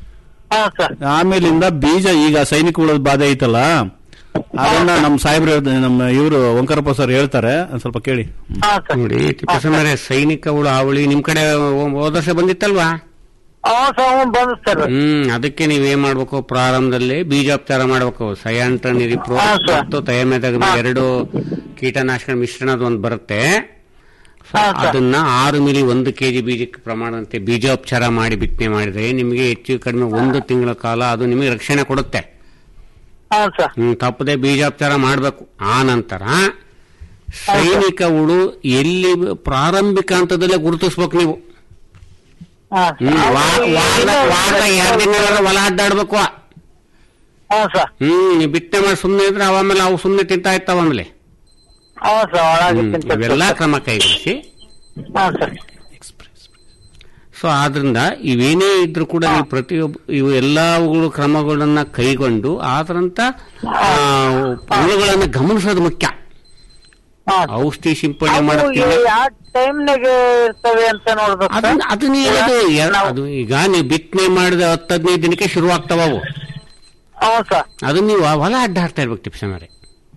ಆಮೇಲಿಂದ ಬೀಜ ಈಗ ಸೈನಿಕ ಹುಳದ ಬಾಧೆ ಐತಲ್ಲ ಅದನ್ನ ನಮ್ಮ ಸಾಹೇಬ್ರು ಹೇಳ್ತಾರೆ, ನಮ್ಮ ಇವರು ಓಂಕಾರಪ್ಪ ಸರ್ ಹೇಳ್ತಾರೆ ಒಂದ್ ಸ್ವಲ್ಪ ಕೇಳಿ ನೋಡಿ ತಿಪ್ಪೇಸ್ವಾಮಿ ಸೈನಿಕ ಹುಳು ಹಾವಳಿ ನಿಮ್ ಕಡೆ ಹೋ- ಹೋದ ವರ್ಷ ಬಂದಿತ್ತಲ್ವಾ ಬಂದ್ ಸರ್ ಹ್ಮ್ ಅದಕ್ಕೆ ನೀವ್ ಏನ್ ಮಾಡ್ಬೇಕು ಪ್ರಾರಂಭದಲ್ಲಿ ಬೀಜೋಪಚಾರ ಮಾಡ್ಬೇಕು ಸಯಾಂಟ್ರನ್ ಇರಿಪ್ರೋ ಮತ್ತು ತಯಮೆದಾಗ ಎರಡು ಕೀಟನಾಶಕ ಮಿಶ್ರಣದ ಒಂದು ಬರುತ್ತೆ So, ಅದನ್ನ ಆರು ಮಿಲಿ ಒಂದು ಕೆಜಿ ಬೀಜಕ್ಕೆ ಪ್ರಮಾಣದಂತೆ ಬೀಜೋಪಚಾರ ಮಾಡಿ ಬಿತ್ತನೆ ಮಾಡಿದ್ರೆ ನಿಮಗೆ ಹೆಚ್ಚು ಕಡಿಮೆ ಒಂದು ತಿಂಗಳ ಕಾಲ ಅದು ನಿಮಗೆ ರಕ್ಷಣೆ ಕೊಡುತ್ತೆ ಹ್ಮ್ ತಪ್ಪದೆ ಬೀಜೋಪಚಾರ ಮಾಡಬೇಕು ಆ ನಂತರ ಸೈನಿಕ ಹುಳು ಎಲ್ಲಿ ಪ್ರಾರಂಭಿಕ ಹಂತದಲ್ಲೇ ಗುರುತಿಸ್ಬೇಕು ನೀವು ಹ್ಮ್, ವಾ- ವಾರದ ವಾರದ ಎರಡು ದಿನ ಹೊಲ ಅಡ್ಡಾಡ್ಬೇಕು ಹ್ಮ್ ನೀವು ಬಿತ್ತನೆ ಮಾಡಿ ಸುಮ್ಮನೆ ಇದ್ರೆ ಆಮೇಲೆ ಅವು ಸುಮ್ಮನೆ ತಿಂತಾ ಇರ್ತಾವ ಆಮೇಲೆ ಹ್ಞೂ ಸರ್ ಒಳಗೆ ಹ್ಮ್, ತಿಂತಿರ್ತಾವೆ ಇವೆಲ್ಲ ಸರ್. ಕ್ರಮ ಕೈಗೊಳಿಸಿ ಹ್ಞೂ ಸರ್ ಸೊ ಆದ್ರಿಂದ ಇವೇನೇ ಇದ್ರೂ ಕೂಡ ನೀವು ಪ್ರತಿಯೊಬ್ಬ ಇವು ಎಲ್ಲವುಗಳು ಕ್ರಮಗಳನ್ನ ಕೈಗೊಂಡು ಆದ್ರಂತ ಆ, ಹುಳುಗಳನ್ನ ಗಮನಿಸೋದು ಮುಖ್ಯ ಔಷಧಿ ಸಿಂಪಡಣೆ ಅವು ಮಾಡೋಕ್ಕಿಂತ ಯಾವ ಟೈಮ್ನಾಗೆ ಇರ್ತವೆ ಅಂತ ನೋಡ್ಬೇಕು ಸರ್? ಅದನ್ನ ಅದು ನೀವು ಅದು ಎರ- ಅದು ಈಗ ನೀವು ಬಿತ್ತನೆ ಮಾಡಿದ ಹತ್ತು ಹದಿನೈದು ದಿನಕ್ಕೆ ಶುರು ಆಗ್ತಾವ ಅವು ಹ್ಞೂ ಸರ್ ಅದನ್ನ ನೀವು ಹೊಲ ಅಡ್ಡಾಡ್ತಾ ಇರ್ಬೇಕು ಟಿಪ್ಸನವ್ರೆ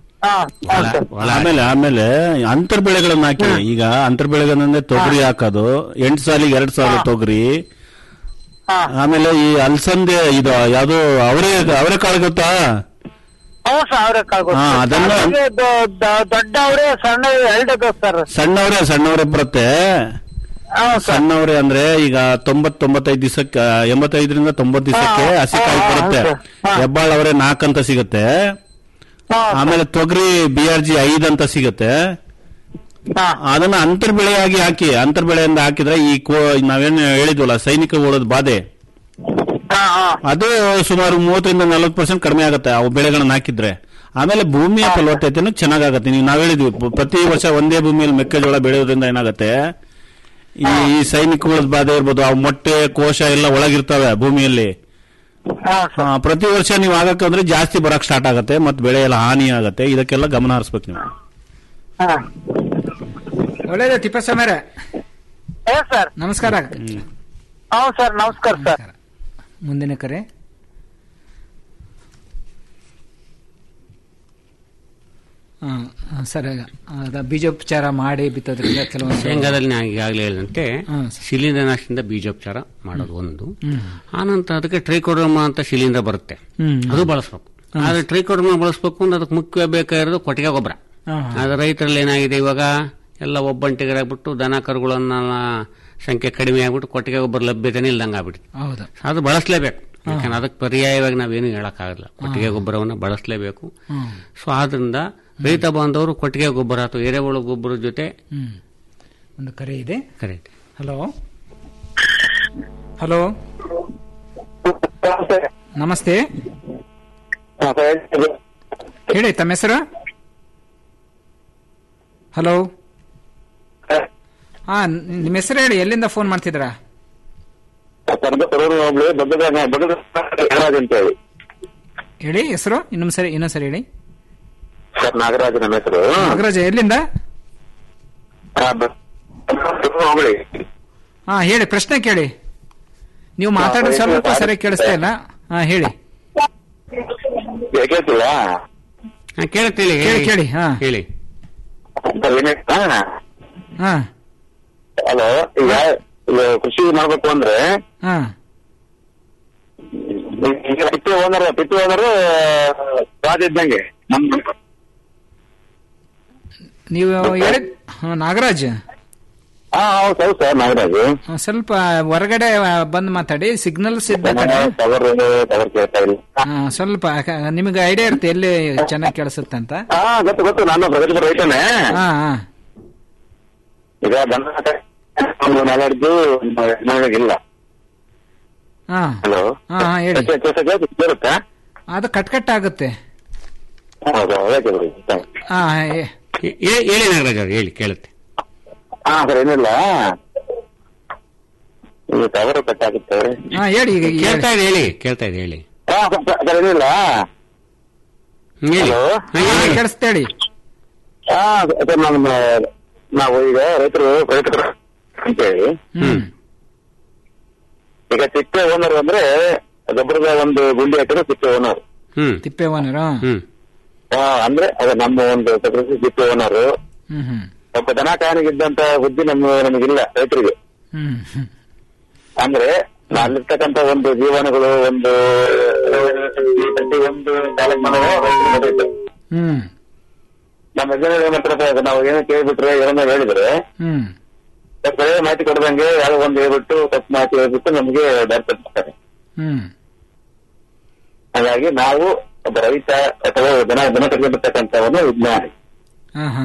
ಆಮೇಲೆ ಆಮೇಲೆ ಅಂತರ್ ಬೆಳೆಗಳನ್ನ ಹಾಕಿ ಈಗ ಅಂತರ್ ಬೆಳೆಗಳಂದ್ರೆ ತೊಗರಿ ಹಾಕೋದು ಎಂಟು ಸಾಲಿಗೆ ಎರಡ್ ಸಾವಿರ ತೊಗರಿ ಆಮೇಲೆ ಈ ಅಲ್ಸಂದೆ ಇದು ಯಾವ್ದು ಅವರೇ ಅವರೇ ಕಾಳು ಗೊತ್ತಾ ಹ್ಞೂ ಸರ್ ಅವ್ರೆ ಕಾಳು ಹಾ, ಅದನ್ನ- ಅವ್ರಿಗೆ ದೊ- ದೊ- ದೊಡ್ಡ ಅವ್ರೆ ಸಣ್ಣ ಎರಡು ಸರ್ ಸಣ್ಣವರೇ ಸಣ್ಣವರೇ ಬರುತ್ತೆ ಸಣ್ಣವರೇ ಅಂದ್ರೆ ಈಗ ತೊಂಬತ್ ತೊಂಬತ್ತೈದು ದಿವಸಕ್ಕೆ ಎಂಬತ್ತೈದರಿಂದ ತೊಂಬತ್ ದಿವಸಕ್ಕೆ ಹಸಿ ಕಾಯಿ ಬರುತ್ತೆ ಹೆಬ್ಬಾಳ್ ಅವರೇ ನಾಲ್ಕು ಅಂತ ಸಿಗುತ್ತೆ ಆಮೇಲೆ ತೊಗರಿ ಬಿ ಆರ್ ಜಿ ಐದ್ ಅಂತ ಸಿಗುತ್ತೆ ಅದನ್ನ ಅಂತರ್ ಬೆಳೆಯಾಗಿ ಹಾಕಿ ಅಂತರ್ ಬೆಳೆಯಿಂದ ಹಾಕಿದ್ರೆ ಈ ಕೋ ನಾವೇನು ಹೇಳಿದ್ವಲ್ಲ ಸೈನಿಕ ಓಡೋದ್ ಬಾಧೆ ಅದು ಸುಮಾರು ಮೂವತ್ತರಿಂದ ನಲವತ್ತು ಪರ್ಸೆಂಟ್ ಕಡಿಮೆ ಆಗುತ್ತೆ ಅವು ಬೆಳೆಗಳನ್ನ ಹಾಕಿದ್ರೆ ಆಮೇಲೆ ಭೂಮಿಯ ಫಲವತ್ತತೆನೂ ಚೆನ್ನಾಗಾಗತ್ತೆ ನೀವು ನಾವ್ ಹೇಳಿದ್ವಿ ಪ- ಪ್ರತಿ ವರ್ಷ ಒಂದೇ ಭೂಮಿಯಲ್ಲಿ ಮೆಕ್ಕೆಜೋಳ ಬೆಳೆಯೋದ್ರಿಂದ ಏನಾಗುತ್ತೆ ಈ ಈ ಸೈನಿಕ ಹುಳದ ಬಾಧೆ ಇರ್ಬೋದು ಆ ಮೊಟ್ಟೆ ಕೋಶ ಎಲ್ಲ ಒಳಗಿರ್ತವೆ ಭೂಮಿಯಲ್ಲಿ ಆ, ಪ್ರತಿ ವರ್ಷ ನೀವು ಆಗಕ್ಕೆ ಅಂದ್ರೆ ಜಾಸ್ತಿ ಬರಕ್ ಸ್ಟಾರ್ಟ್ ಆಗುತ್ತೆ ಮತ್ತೆ ಬೆಳೆ ಎಲ್ಲ ಹಾನಿ ಆಗತ್ತೆ ಇದಕ್ಕೆಲ್ಲ ಗಮನ ಹರಿಸ್ಬೇಕು ನೀವು ಒಳ್ಳೇದು ತಿಪ್ಪಸ್ವಾಮಿಯರೇ ಸರ್ ನಮಸ್ಕಾರ ಹ್ಞೂ ಸರ್ ನಮಸ್ಕಾರ ಸರ್ ಮುಂದಿನ ಕರೆ ಆ, ಆ, ಸರ್ ಅದ ಬೀಜೋಪಚಾರ ಮಾಡಿ ಬಿತ್ತೋದ್ರಿಂದ ಕೆಲವೊಂದು ಶೇಂಗಾದಲ್ಲಿ ನಾನು ಈಗಾಗಲೇ ಹೇಳಿದಂತೆ ಹ್ಮ್. ಶಿಲೀಂಧ್ರನಾಶದಿಂದ ಬೀಜೋಪಚಾರ ಮಾಡೋದು ಒಂದು ಹ್ಮ್. ಆನಂತರ ಅದಕ್ಕೆ ಟ್ರೈಕೋಡರ್ಮ ಅಂತ ಶಿಲೀಂಧ್ರ ಬರುತ್ತೆ ಹ್ಮ್. ಅದು ಬಳಸ್ಬೇಕು ಆದ್ರೆ ಟ್ರೈಕೋಡರ್ಮ ಬಳಸ್ಬೇಕು ಅಂದ್ರೆ ಅದಕ್ಕೆ ಮುಖ್ಯ ಬೇಕಾಗಿರೋದು ಕೊಟ್ಟಿಗೆ ಗೊಬ್ಬರ ಹಾ. ಆದ್ರೆ ರೈತರಲ್ಲಿ ಏನಾಗಿದೆ ಇವಾಗ ಎಲ್ಲ ಒಬ್ಬಂಟಿಗರಾಗ್ಬಿಟ್ಟು ದನ ಕರುಗಳನ್ನ ಸಂಖ್ಯೆ ಕಡಿಮೆ ಆಗ್ಬಿಟ್ಟು ಕೊಟ್ಟಿಗೆ ಗೊಬ್ಬರ ಲಭ್ಯತೆನೇ ಇಲ್ದಂಗೆ ಆಗ್ಬಿಟ್ಟು ಹೌದು ಅದು ಬಳಸಲೇಬೇಕು ಯಾಕಂದ್ರೆ ಅದಕ್ಕೆ ಪರ್ಯಾಯವಾಗಿ ನಾವೇನು ಹೇಳಕ್ಕಾಗಲ್ಲ ಕೊಟ್ಟಿಗೆ ಗೊಬ್ಬರವನ್ನು ಬಳಸಲೇಬೇಕು ಹ್ಮ್. ಸೊ ಆದ್ರಿಂದ ರೈತ ಬಾಂಧವರು ಕೊಟ್ಟಿಗೆ ಗೊಬ್ಬರ ಅಥವಾ ಎರೆಹುಳು ಗೊಬ್ಬರ ಜೊತೆ ಹ್ಮ್ ಒಂದು ಕರೆ ಇದೆ ಕರೆಕ್ಟ್ ಹಲೋ ಹಲೋ ನಮಸ್ತೆ ಹೇಳಿ ತಮ್ಮ ಹೆಸರು ಹಲೋ ಹಾ ನಿಮ್ಮ ಹೆಸರು ಹೇಳಿ ಎಲ್ಲಿಂದ ಫೋನ್ ಮಾಡ್ತಿದ್ದೀರಾ ಹೋಗ್ಲಿ ದೊಡ್ಡ ಅಂತ ಹೇಳಿ ಹೇಳಿ ಹೆಸರು ಇನ್ನೊಂದು ಸರಿ ಇನ್ನೊಂದು ಸರಿ ಹೇಳಿ ಸರ್ ನಾಗರಾಜ್ ನಮ್ಮ ಹೆಸರು ನಾಗರಾಜ ಎಲ್ಲಿಂದ ಹೋಗ್ಲಿ ಹಾ ಹೇಳಿ ಪ್ರಶ್ನೆ ಕೇಳಿ ನೀವು ಮಾತಾಡೋದು ಸ್ವಲ್ಪ ಸರಿ ಕೇಳಿಸ್ತಾ ಇಲ್ಲ ಹಾ ಹೇಳಿ ಕೇಳ್ತಿಲ್ಲ ಕೇಳುತ್ತೇಳಿ ಕೇಳಿ ಕೇಳಿ ಹಾ ಹೇಳಿ ಹಾ ಹಲೋ ಈಗ ಈಗ ಕೃಷಿ ಮಾಡ್ಬೇಕು ಅಂದ್ರೆ ಹಾ ಈಗ ಪಿತ್ತಿ ಓನರ್ ಪಿತ್ತಿ ಓನರ್ ರಾಜ ಇದ್ದಂಗೆ ನಮ್ ನೀವು ಹೇಳಿದ್ ಹಾ, ನಾಗರಾಜ್ ಹಾ ಹೌದು ಹೌದು ಸರ್ ನಾಗರಾಜ್ ಹಾ, ಸ್ವಲ್ಪ ಹೊರಗಡೆ ಬಂದ್ ಮಾತಾಡಿ ಸಿಗ್ನಲ್ಸ್ ಇದ್ದ ಕಡೆ ಟವರ್ ಟವರ್ ಕೇಳ್ತಾ ಇಲ್ಲ ಹಾ, ಸ್ವಲ್ಪ ಕ- ನಿಮಗೆ ಐಡಿಯಾ ಇರುತ್ತೆ ಎಲ್ಲಿ ಚೆನ್ನಾಗಿ ಕೇಳಿಸುತ್ತೆ ಅಂತ ಹಾ ಗೊತ್ತು ಗೊತ್ತು ನಾನು ಪ್ರಗತಿಪರ ರೈತನೇ ಹಾ ಹಾ ಈಗ ಬಂದ ಒಂದು ನಾಲ್ಕು ಇಲ್ಲ ಹಾ ಹಲೋ ಹಾ ಹಾ, ಹೇಳಿ ಕೇಳುತ್ತಾ ಅದು ಕಟ್ ಕಟ್ ಆಗುತ್ತೆ ಹೌದು ಓಕೆ ಬಿಡಿ ಹಾ ಏ- ಹೇ- ಹೇಳಿ ನಾಗರಾಜ್ ಅವ್ರು ಹೇಳಿ ಕೇಳುತ್ತೆ ಹಾ ಸರ್ ಏನಿಲ್ಲ ಈಗ ಟವರ್ ಕಟ್ ಆಗುತ್ತೆ ಹಾ ಹೇಳಿ ಈಗ ಈಗ ಕೇಳ್ತಾ ಇದೆ ಹೇಳಿ ಕೇಳ್ತಾ ಇದೆ ಹೇಳಿ ಹಾ ಸರ್ ಸರ್ ಏನಿಲ್ಲ ಹ್ಮ್, ಹೇಳಿ ಹಲೋ ಹಾ, ಹಾ, ಹೇಳಿ. ಕೇಳಿಸ್ತಾ ಹೇಳಿ ಹಾ ಸರ್ ನಮ್ಮ ನಾವು ಈಗ ರೈತರು ರೈತರು ಅಂತೇಳಿ ಹ್ಮ್ ಈಗ ತಿಪ್ಪೆ ಓನರ್ ಅಂದ್ರೆ ಗೊಬ್ಬರದ ಒಂದು ಗುಂಡಿ ಹಾಕಿದ್ರೆ ತಿಪ್ಪೆ ಓನರ್ ಹ್ಮ್ ತಿಪ್ಪೆ ಓನರ್ ಹ್ಮ್ ಹಾ ಅಂದ್ರೆ ಅದು ನಮ್ಮ ಒಂದು ಕೃಷಿ ತಿಪ್ಪೆ ಓನರ್ ಹ್ಮ್ ಹ್ಮ್ ಸ್ವಲ್ಪ ದನ ಕಾಯನಿಗಿದ್ದಂತ ಬುದ್ಧಿ ನಮ್ಮ ನಮಗಿಲ್ಲ ರೈತರಿಗೆ ಹ್ಮ್ ಹ್ಮ್ ಅಂದ್ರೆ ಅಲ್ಲಿರ್ತಕ್ಕಂತ ಒಂದು ಜೀವನಗಳು ಒಂದು ಪ್ರತಿ ಒಂದು ಕಾರ್ಯಕ್ರಮಗಳು ರೈತರಿಗೆ ಗೊತ್ತೈತೆ. ಹ್ಮ್ ನಮ್ಮ ಯಜಮಾನರ ಹತ್ರ ನಾವು ಏನೋ ಕೇಳ್ಬಿಟ್ರೆ ಏನೋ ಹೇಳಿದ್ರೆ ಹ್ಮ್ ಬೇರೆ ಮಾಹಿತಿ ಕೊಡದಂಗೆ ಯಾರೋ ಒಂದು ಹೇಳ್ಬಿಟ್ಟು ತಪ್ಪು ಮಾಹಿತಿ ಹೇಳ್ಬಿಟ್ಟು ನಮಗೆ ಬರ್ತಾರೆ ಹ್ಮ್ ಹಾಗಾಗಿ ನಾವು ಒಬ್ಬ ರೈತ ಅಥವಾ ದನ ದನ ಕಟ್ಕೊಂಡಿರ್ತಕ್ಕಂಥವನು ವಿಜ್ಞಾನಿ ಹಾ ಹಾ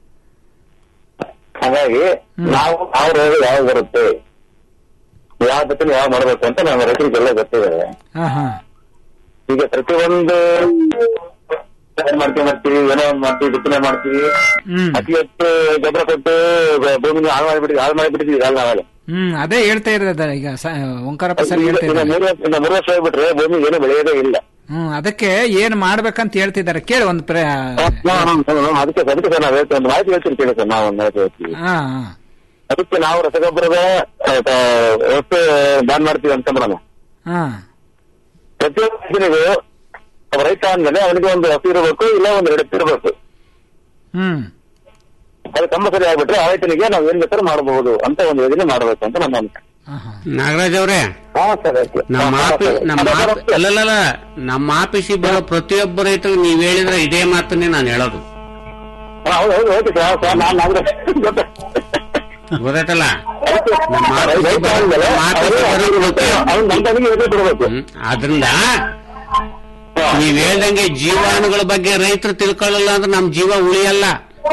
ಹಾಗಾಗಿ ನಾವು ಯಾವ ರೋಗ ಯಾವ ಬರುತ್ತೆ ಯಾವ ಜೊತೆ ಯಾವ ಮಾಡಬೇಕು ಅಂತ ನಮ್ಮ ರೈತರಿಗೆಲ್ಲ ಗೊತ್ತಿದೆ ಹಾ ಹಾ ಈಗ ಪ್ರತಿಯೊಂದು ಏನ್ ಮಾಡ್ತೀವಿ ಮಾಡ್ತೀವಿ ಏನೋ ಒಂದ್ ಮಾಡ್ತೀವಿ ಬಿತ್ತನೆ ಮಾಡ್ತೀವಿ ಅತಿ ಹೆಚ್ಚು ಗೊಬ್ಬರ ಕೊಟ್ಟು ಬ- ಭೂಮಿನ ಹಾಳು ಮಾಡಿಬಿಟ್ಟು ಹಾಳು ಮಾಡಿಬಿಟ್ಟಿದ್ವಿ ಈಗ ನಾವೆಲ್ಲ ಹ್ಮ್ ಅದೇ ಹೇಳ್ತಾ ಇರೋದ ಈಗ ಸ- ಓಂಕಾರಪ್ಪ ಸರ್ ಹೇಳ್ತಾ ಇನ್ನು ಇದ್ದಾರೆ ಮೂರು ವರ್ಷ ಇನ್ನು ಮೂರು ವರ್ಷ ಹೋಗ್ಬಿಟ್ರೆ ಭೂಮಿ ಏನು ಬೆಳೆಯೋದೇ ಇಲ್ಲ ಹ್ಮ್ ಅದಕ್ಕೆ ಏನ್ ಮಾಡ್ಬೇಕಂತ ಹೇಳ್ತಿದ್ದಾರೆ ಕೇಳಿ ಒಂದು ಪ್ರ ಹಾ, ಹಾ, ಹಾ, ಅದಕ್ಕೆ ಅದಕ್ಕೆ ಸರ್ ನಾವು ಹೇಳ್ತೀವಿ ಒಂದು ಮಾಹಿತಿ ಹೇಳ್ತೀವಿ ಕೇಳಿ ಸರ್ ನಾವು ಒಂದು ಮಾಹಿತಿ ಹೇಳ್ತೀವಿ ಹಾ ಹಾ. ಅದಕ್ಕೆ ನಾವು ರಸಗೊಬ್ಬರದ ಆ, ವ್ಯವಸ್ಥೆ ಬ್ಯಾನ್ ಮಾಡ್ತೀವಿ ಅನ್ಕೊಂಡ್ಬಿಡೋಣ ಹಾ ಪ್ರತಿಯೊಂದು ರೈತನಿಗೂ ಒಬ್ಬ ರೈತ ಅಂದ್ಮೇಲೆ ಅವನಿಗೆ ಒಂದು ಹಸು ಇರಬೇಕು ಇಲ್ಲ ಒಂದು ಎರಡು ಎತ್ತು ಇರಬೇಕು ಹ್ಮ್ ಅದು ಕಂಪಲ್ಸರಿ ಆಗ್ಬಿಟ್ರೆ ಆ ರೈತನಿಗೆ ನಾವು ಏನ್ ಬೇಕಾದ್ರೂ ಮಾಡಬಹುದು ಅಂತ ಒಂದು ಯೋಜನೆ ಮಾಡಬೇಕು ಅಂತ ನಮ್ಮ ಅನಿಸಿಕೆ ನಾಗರಾಜ್ ಅವರೇ ಹಾ ಸರ್ ಆಯ್ತು. ನಮ್ಮ ಹಾ, ಆಫೀಸ್ ಸರ್. ನಮ್ಮ ಆಫೀಸ್ ಅಲ್ಲಲ್ಲ ನಮ್ಮ ಆಫೀಸಿಗೆ ಬರೋ ಪ್ರತಿಯೊಬ್ಬ ರೈತರು ನೀವ್ ಹೇಳಿದ್ರೆ ಇದೇ ಮಾತನ್ನೇ ನಾನು ಹೇಳೋದು ಹಾ, ಹೌದು ಹೌದು ಓಕೆ ಸರ್ ಸರ್ ನಾನು ನಾಗರಾಜ್ ಗೊತ್ತಾ? ಗೊತ್ತಾಯ್ತಲ್ಲ ನಮ್ಮ ರೈತ ಅಂದ್ಮೇಲೆ ಅವ್ನು- ಅವ್ನು ನಂತನಿಗೆ ಯೋಜನೆ ಕೊಡ್ಬೇಕು ಆದ್ರಿಂದ ನೀವ್ ಹೇಳ್ದಂಗೆ ಜೀವಾಣುಗಳ ಬಗ್ಗೆ ರೈತರು ತಿಳ್ಕೊಳ್ಳಲ್ಲ ಅಂದ್ರೆ ನಮ್ ಜೀವ ಉಳಿಯಲ್ಲ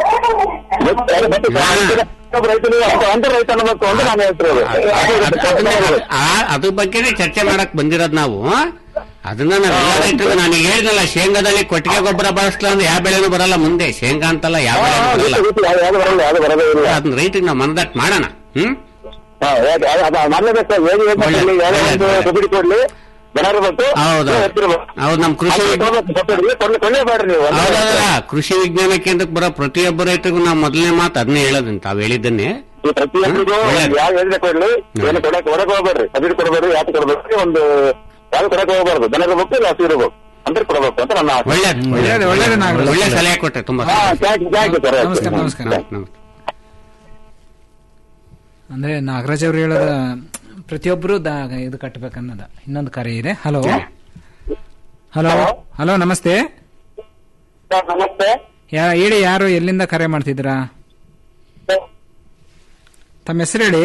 ಒಬ್ಬ ರೈತನಿಗೆ ಅಂತ- ಅಂತ ರೈತ ಅನ್ನಬೇಕು ಅಂತ ನಾನು ಹೇಳ್ತಿರೋದು ಅದನ್ನ- ಆ- ಅದ್ರ ಬಗ್ಗೆನೇ ಚರ್ಚೆ ಮಾಡಕ್ ಬಂದಿರೋದ್ ನಾವು ಅದನ್ನ ನಾವು ಎಲ್ಲ ರೈತರು ನಾನು ಹೇಳಿದ್ನಲ್ಲ ಶೇಂಗಾದಲ್ಲಿ ಕೊಟ್ಟಿಗೆ ಗೊಬ್ಬರ ಬಳಸ್ಲ ಅಂದ್ರೆ ಯಾವ ಬೆಳೆನೂ ಬರಲ್ಲ ಮುಂದೆ ಶೇಂಗಾ ಅಂತಲ್ಲ ಯಾವ ಬೆಳೆನೂ ಬರಲ್ಲ ಯಾವ್ದು ಬರಲ್ಲ ಯಾವ್ದು ಬರೋದೇ ಇಲ್ಲ ಅದನ್ನ ರೈತರಿಗೆ ನಾವು ಮನದಟ್ಟು ಮಾಡೋಣ ಹ್ಮ್ ಹಾ, ಯಾಕೆ- ಅದು- ಅದು ಮಾಡ್ಲೇಬೇಕು ಸರ್ ಏನ್ ಯೋಜನೆ ಕೊಡ್ಲಿ ಯಾವ್ದೋ ಒಂದು ಸಬ್ಸಿಡಿ ಕೊಡ್ಲಿ ಜನ ಇರ್ಬೇಕು ಹೌದು ಎತ್ತಿರ್ಬೇಕು. ಹೌದು ನಮ್ ಕೃಷಿ ಅದು ತಗೋಬೇಕು, ಸಬ್ಸಿಡಿ ಕೊಡ್ಲಿ ಕೊಳ್ಳೇಬೇಡ್ರಿ ನೀವು ಒಂದು- ಹೌದಲ್ಲ ಕೃಷಿ ವಿಜ್ಞಾನ ಕೇಂದ್ರಕ್ಕೆ ಬರೋ ಪ್ರತಿಯೊಬ್ಬ ರೈತರಿಗೂ ನಾವು ಮೊದಲನೇ ಮಾತು ಅದನ್ನೇ ಹೇಳೋದಂತ ತಾವ್ ಹೇಳಿದ್ದನ್ನೇ ಈ ಪ್ರತಿಯೊಬ್ಬರಿಗೂ ಒಳ್ಳೆದು. ಯಾವ ಯೋಜನೆ ಕೊಡ್ಲಿ ಏನು ಕೊಡಕ್ ಕೊಡಕ್ ಹೋಗ್ಬೇಡ್ರಿ ಸಬ್ಸಿಡಿ ಕೊಡಬೇಡ್ರಿ ಯಾಕೆ ಕೊಡ್ಬೇಡ್ರಿ ಒಂದು ಯಾವ್ದು ಕೊಡಕ್ ಹೋಗ್ಬಾರ್ದು ದನ ಇರ್ಬೇಕು ಇಲ್ಲ ಹಸು ಇರ್ಬೇಕು ಅಂತ ಕೊಡಬೇಕು ಅಂತ ನನ್ನ ಆಸೆ. ಒಳ್ಳೇದು ಒಳ್ಳೇದು, ಒಳ್ಳೇದು ನಾಗರಾಜ್. ಒಳ್ಳೆ ಸಲಹೆ ಕೊಟ್ಟೆ ತುಂಬಾ ಹಾ, thank you, thank you, sir. ನಮಸ್ಕಾರ ನಮಸ್ಕಾರ ಅಂದ್ರೆ ನಾಗರಾಜ್ ಅವ್ರು ಹೇಳೋದ ಪ್ರತಿಯೊಬ್ರು ದ- ಇದು ಕಟ್ಟಬೇಕನ್ನೋದ ಇನ್ನೊಂದು ಕರೆ ಇದೆ ಹಲೋ ಹಲೋ ಹಲೋ ನಮಸ್ತೆ ನಮಸ್ತೆ ಯಾ ಹೇಳಿ ಯಾರು ಎಲ್ಲಿಂದ ಕರೆ ಮಾಡ್ತಿದ್ದೀರಾ ತಮ್ಮ ಹೆಸರು ಹೇಳಿ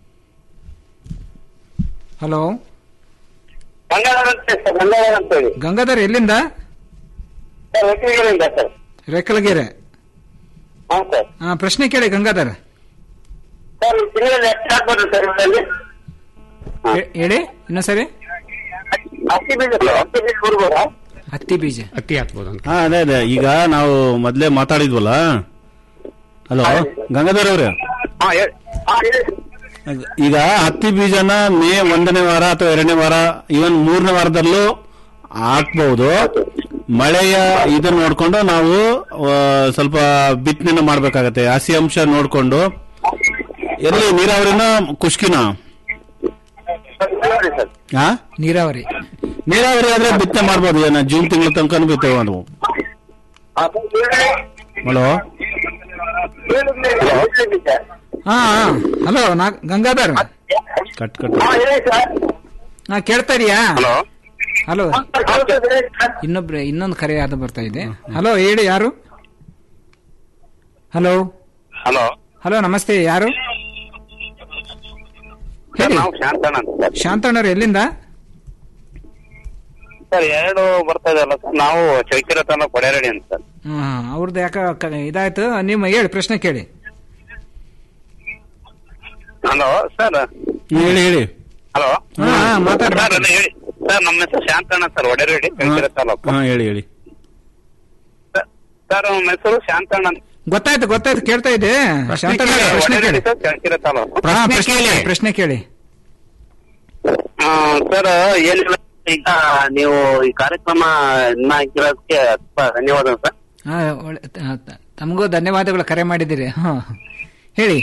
ಹಲೋ ಗಂಗಾಧರ್ ಅಂತ ಸರ್ ಗಂಗಾಧರ್ ಅಂತ ಹೇಳಿ ಗಂಗಾಧರ್ ಎಲ್ಲಿಂದ ಸರ್ ವೆಂಕಟಗಿರಿಯಿಂದ ಸರ್ ರೇಖಲಗೆರೆ ಹಾ ಸರ್ ಹಾ ಪ್ರಶ್ನೆ ಕೇಳಿ ಗಂಗಾಧರ್ ಸರ್ ಈ ತಿಂಗಳಲ್ಲಿ ಎಷ್ಟು ಹಾಕ್ಬೋದು ಸರ್ ಇದರಲ್ಲಿ ಹೇ- ಹೇಳಿ ಇನ್ನೊಂದ್ಸರಿ ಹತ್ತಿ ಬೀಜ ಸರ್ ಹತ್ತಿ ಬೀಜ ಬರ್ಬೋದಾ ಹತ್ತಿ ಬೀಜ ಹತ್ತಿ ಹಾಕ್ಬೋದು ಅಂತ ಹಾ ಅದೇ ಅದೇ ಈಗ ನಾವು ಮೊದ್ಲೇ ಮಾತಾಡಿದ್ವಲ್ಲ ಹಲೋ ಗಂಗಾಧರ್ ಅವ್ರೆ ಹಾ ಹೇಳಿ ಹಾ ಹೇಳಿ ಈಗ ಹತ್ತಿ ಬೀಜನ ಮೇ ಒಂದನೇ ವಾರ ಅಥವಾ ಎರಡನೇ ವಾರ ಇವನ್ ಮೂರನೇ ವಾರದಲ್ಲೂ ಹಾಕ್ಬಹುದು ಮಳೆಯ ಇದನ್ನ ನೋಡ್ಕೊಂಡು ನಾವು ಆ, ಸ್ವಲ್ಪ ಬಿತ್ತನೆ ಮಾಡ್ಬೇಕಾಗತ್ತೆ ಹಸಿ ಅಂಶ ನೋಡ್ಕೊಂಡು ಎಲ್ಲಿ ನೀರಾವರಿನ ಕುಷ್ಕಿನ ಹಾ ನೀರಾವರಿ ನೀರಾವರಿ ಆದ್ರೆ ಬಿತ್ತನೆ ಮಾಡ್ಬೋದು ಏನ ಜೂನ್ ತಿಂಗಳ ತನಕ ಬಿತ್ತೇವೆ ನಾವು ಹಲೋ ಹಾ ಹಲೋ ನಾ ಗಂಗಾಧರ್ ಕಟ್ ಕಟ್ ಹಾ ಕೇಳ್ತಾ ಇದೀಯಾ ಹಲೋ ಇನ್ನೊಬ್ರು ಇನ್ನೊಂದು ಕರೆ ಯಾವ್ದು ಬರ್ತಾ ಇದೆ ಹಲೋ ಹೇಳಿ ಯಾರು ಹಲೋ ಹಲೋ ಹಲೋ ನಮಸ್ತೆ ಯಾರು ಹೇಳಿ ನಾವು ಶಾಂತಣ್ಣ ಅಂತ ಸರ್. ಶಾಂತಣ್ಣವ್ರು ಎಲ್ಲಿಂದ ಸರ್ ಎರಡು ಬರ್ತಾ ಇದೆಯಲ್ಲ ಸರ್ ನಾವು ಚೈಕಿರ ತಾಲೂಕು ಕೊಡೆರಡಿ ಅಂತ ಸರ್ ಹಾ ಅವ್ರದ್ದು ಯಾಕ ಕ- ಇದಾಯ್ತು ನಿಮ್ಮ ಹೇಳಿ ಪ್ರಶ್ನೆ ಕೇಳಿ ಹಲೋ ಸರ್ ಹೇಳಿ ಹೇಳಿ ಹಲೋ ಹಾ, ಹಾ, ಮಾತಾಡಿ, ಸರ್ ಅದೇ ಹೇಳಿ ಸರ್ ನಮ್ಮ ಹೆಸರು ಶಾಂತಣ್ಣ ಸರ್ ಒಡೆರಡಿ ಚೈಕಿರ ತಾಲೂಕು ಹಾ ಹೇಳಿ ಹೇಳಿ ಸರ್ ನಮ್ಮ ಹೆಸರು ಶಾಂತಣ್ಣ ಅಂತ. ಗೊತ್ತಾಯ್ತು ಗೊತ್ತಾಯ್ತು ಕೇಳ್ತಾ ಇದೆ ಶಾಂತಣ್ಣ ಪ್ರಶ್ನೆ ಕೇಳಿ ಒಡೆರಡಿ ಸರ್ ಚಳ್ಳಕೆರೆ ತಾಲೂಕು ಹಾ, ಪ್ರಶ್ನೆ ಕೇಳಿ ಪ್ರಶ್ನೆ ಕೇಳಿ ಆ, ಸರ್ ಏನಿಲ್ಲ ಈಗ ನೀವು ಈ ಕಾರ್ಯಕ್ರಮ ಇನ್ನ ಹಾಕಿರೋದಕ್ಕೆ ತುಂಬಾ ಧನ್ಯವಾದ ಸರ್ ಹಾ, ಒಳ್ಳೆ- ತ- ತ- ತಮಗೂ ಧನ್ಯವಾದಗಳು ಕರೆ ಮಾಡಿದ್ದೀರಿ ಹಾ ಹೇಳಿ